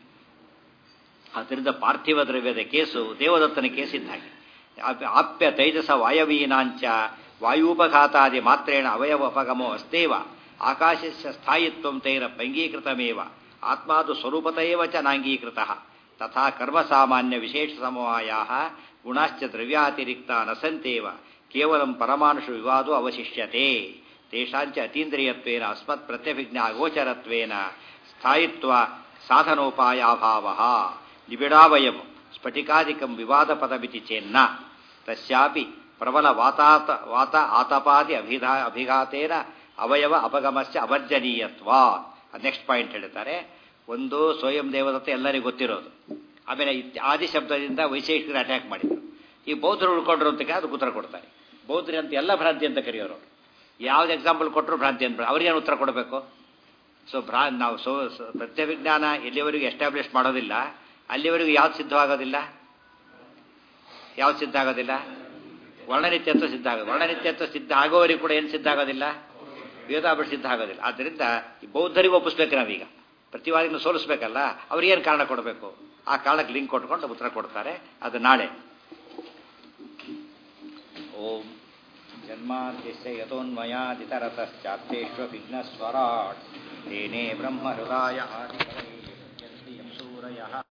ಆದ್ದರಿಂದ ಪಾರ್ಥಿವ ದ್ರವ್ಯದ ಕೇಸು ದೇವದತ್ತನ ಕೇಸಿದ್ದ ಹಾಗೆ ಆಪ್ಯ ತೈಜಸ ವಾಯವೀನಾಂಚ ವಾಯೂಪಘಾತಾದಿ ಮಾತ್ರೇಣ ಅವಯವ ಅಪಗಮೋ ಅಸ್ತೇವ ಆಕಾಶಸ್ಯ ಸ್ಥಾಯಿತ್ವ ತೈರ ಪಂಗೀಕೃತಮೇವ ಆತ್ಮಾದು ಸ್ವರೂಪತೇವ ಚ ನಾಂಗೀಕೃತ ತಥಾ ಕರ್ಮ ಸಾಮಾನ್ಯ ವಿಶೇಷ ಸಮವಾಯಾ ಗುಣಾಶ್ಚ ದ್ರವ್ಯಾತಿರಿಕ್ತ ನ ಸಂತೇವ ಕೇವಲಂ ಪರಮಾನುಷು ವಿವಾದೋ ಅವಶಿಷ್ಯತೆ ತೇಷಾಂಚ ಅತೀಂದ್ರಿಯತ್ವೇನ ಅಸ್ಮತ್ ಪ್ರತ್ಯಭಿಜ್ಞಾ ಅಗೋಚರತ್ವೇನ ಸ್ಥಾಯಿತ್ವ ಸಾಧನೋಪಾಯಾಭಾವ ನಿಬಿಡಾವಯಂ ಸ್ಫಟಿಕಾದಿಕಂ ವಿವಾದ ಪದಮಿತಿ ಚೇನ್ನ ತಸ್ಯಾಪಿ ಪ್ರಬಲ ವಾತಾತ ವಾತ ಆತಪಾದಿ ಅಭಿಧಾ ಅಭಿಘಾತೇನ ಅವಯವ ಅಪಗಮಸ್ಯ ಅಭರ್ಜನೀಯತ್ವ ನೆಕ್ಸ್ಟ್ ಪಾಯಿಂಟ್ ಹೇಳ್ತಾರೆ ಒಂದು ಸ್ವಯಂ ದೇವದತ್ತ ಎಲ್ಲರಿಗೂ ಗೊತ್ತಿರೋದು ಆಮೇಲೆ ಆದಿ ಶಬ್ದದಿಂದ ವೈಶೇಷಿಕರು ಅಟ್ಯಾಕ್ ಮಾಡಿದರು ಈ ಬೌದ್ಧರು ಉಳ್ಕೊಂಡ್ರು ಅಂತ ಅದಕ್ಕೆ ಉತ್ತರ ಕೊಡ್ತಾರೆ ಬೌದ್ಧರಿ ಅಂತ ಎಲ್ಲ ಭ್ರಾಂತಿ ಅಂತ ಕರೆಯೋರು ಯಾವ್ದು ಎಕ್ಸಾಂಪಲ್ ಕೊಟ್ಟರು ಭ್ರಾಂತಿ ಅಂತ ಅವ್ರಿಗೇನು ಉತ್ತರ ಕೊಡಬೇಕು ಸೊ ಭ್ರಾ ನಾವು ಸೊ ಪ್ರತ್ಯವಿಜ್ಞಾನ ಎಲ್ಲಿವರೆಗೂ ಎಸ್ಟಾಬ್ಲಿಷ್ ಮಾಡೋದಿಲ್ಲ ಅಲ್ಲಿವರೆಗೂ ಯಾವ್ದು ಸಿದ್ಧವಾಗೋದಿಲ್ಲ ಯಾವ್ದು ಸಿದ್ಧ ಆಗೋದಿಲ್ಲ ವರ್ಣನಿತ್ಯತ್ವ ಸಿದ್ಧ ಆಗೋದು ವರ್ಣನಿತ್ಯತ್ವ ಸಿದ್ಧ ಆಗೋವರೆಗೂ ಕೂಡ ಏನು ಸಿದ್ಧ ಆಗೋದಿಲ್ಲ ವೇದಾಭ್ಯಾಸ ಸಿದ್ಧ ಆಗೋದಿಲ್ಲ ಆದ್ದರಿಂದ ಈ ಬೌದ್ಧರಿಗೆ ಒಪ್ಪಿಸ್ಬೇಕು ನಾವೀಗ ಪ್ರತಿವಾದಿಗಳು ಸೋಲಿಸ್ಬೇಕಲ್ಲ ಅವ್ರಿಗೇನು ಕಾರಣ ಕೊಡಬೇಕು ಆ ಕಾರಣಕ್ಕೆ ಲಿಂಕ್ ಕೊಟ್ಕೊಂಡು ಉತ್ತರ ಕೊಡ್ತಾರೆ ಅದು ನಾಳೆ ಓಂ ಜನ್ಮಾದ್ಯಸ್ಯ ಯತೋನ್ಮಯಾದಿತರತಶ್ಚಾಪ್ತೇಶ್ವ ವಿಘ್ನಸ್ವರಾಟ್ ತೇನೇ ಬ್ರಹ್ಮ ಹೃದಯ ಆದಿ ಸೂರಯ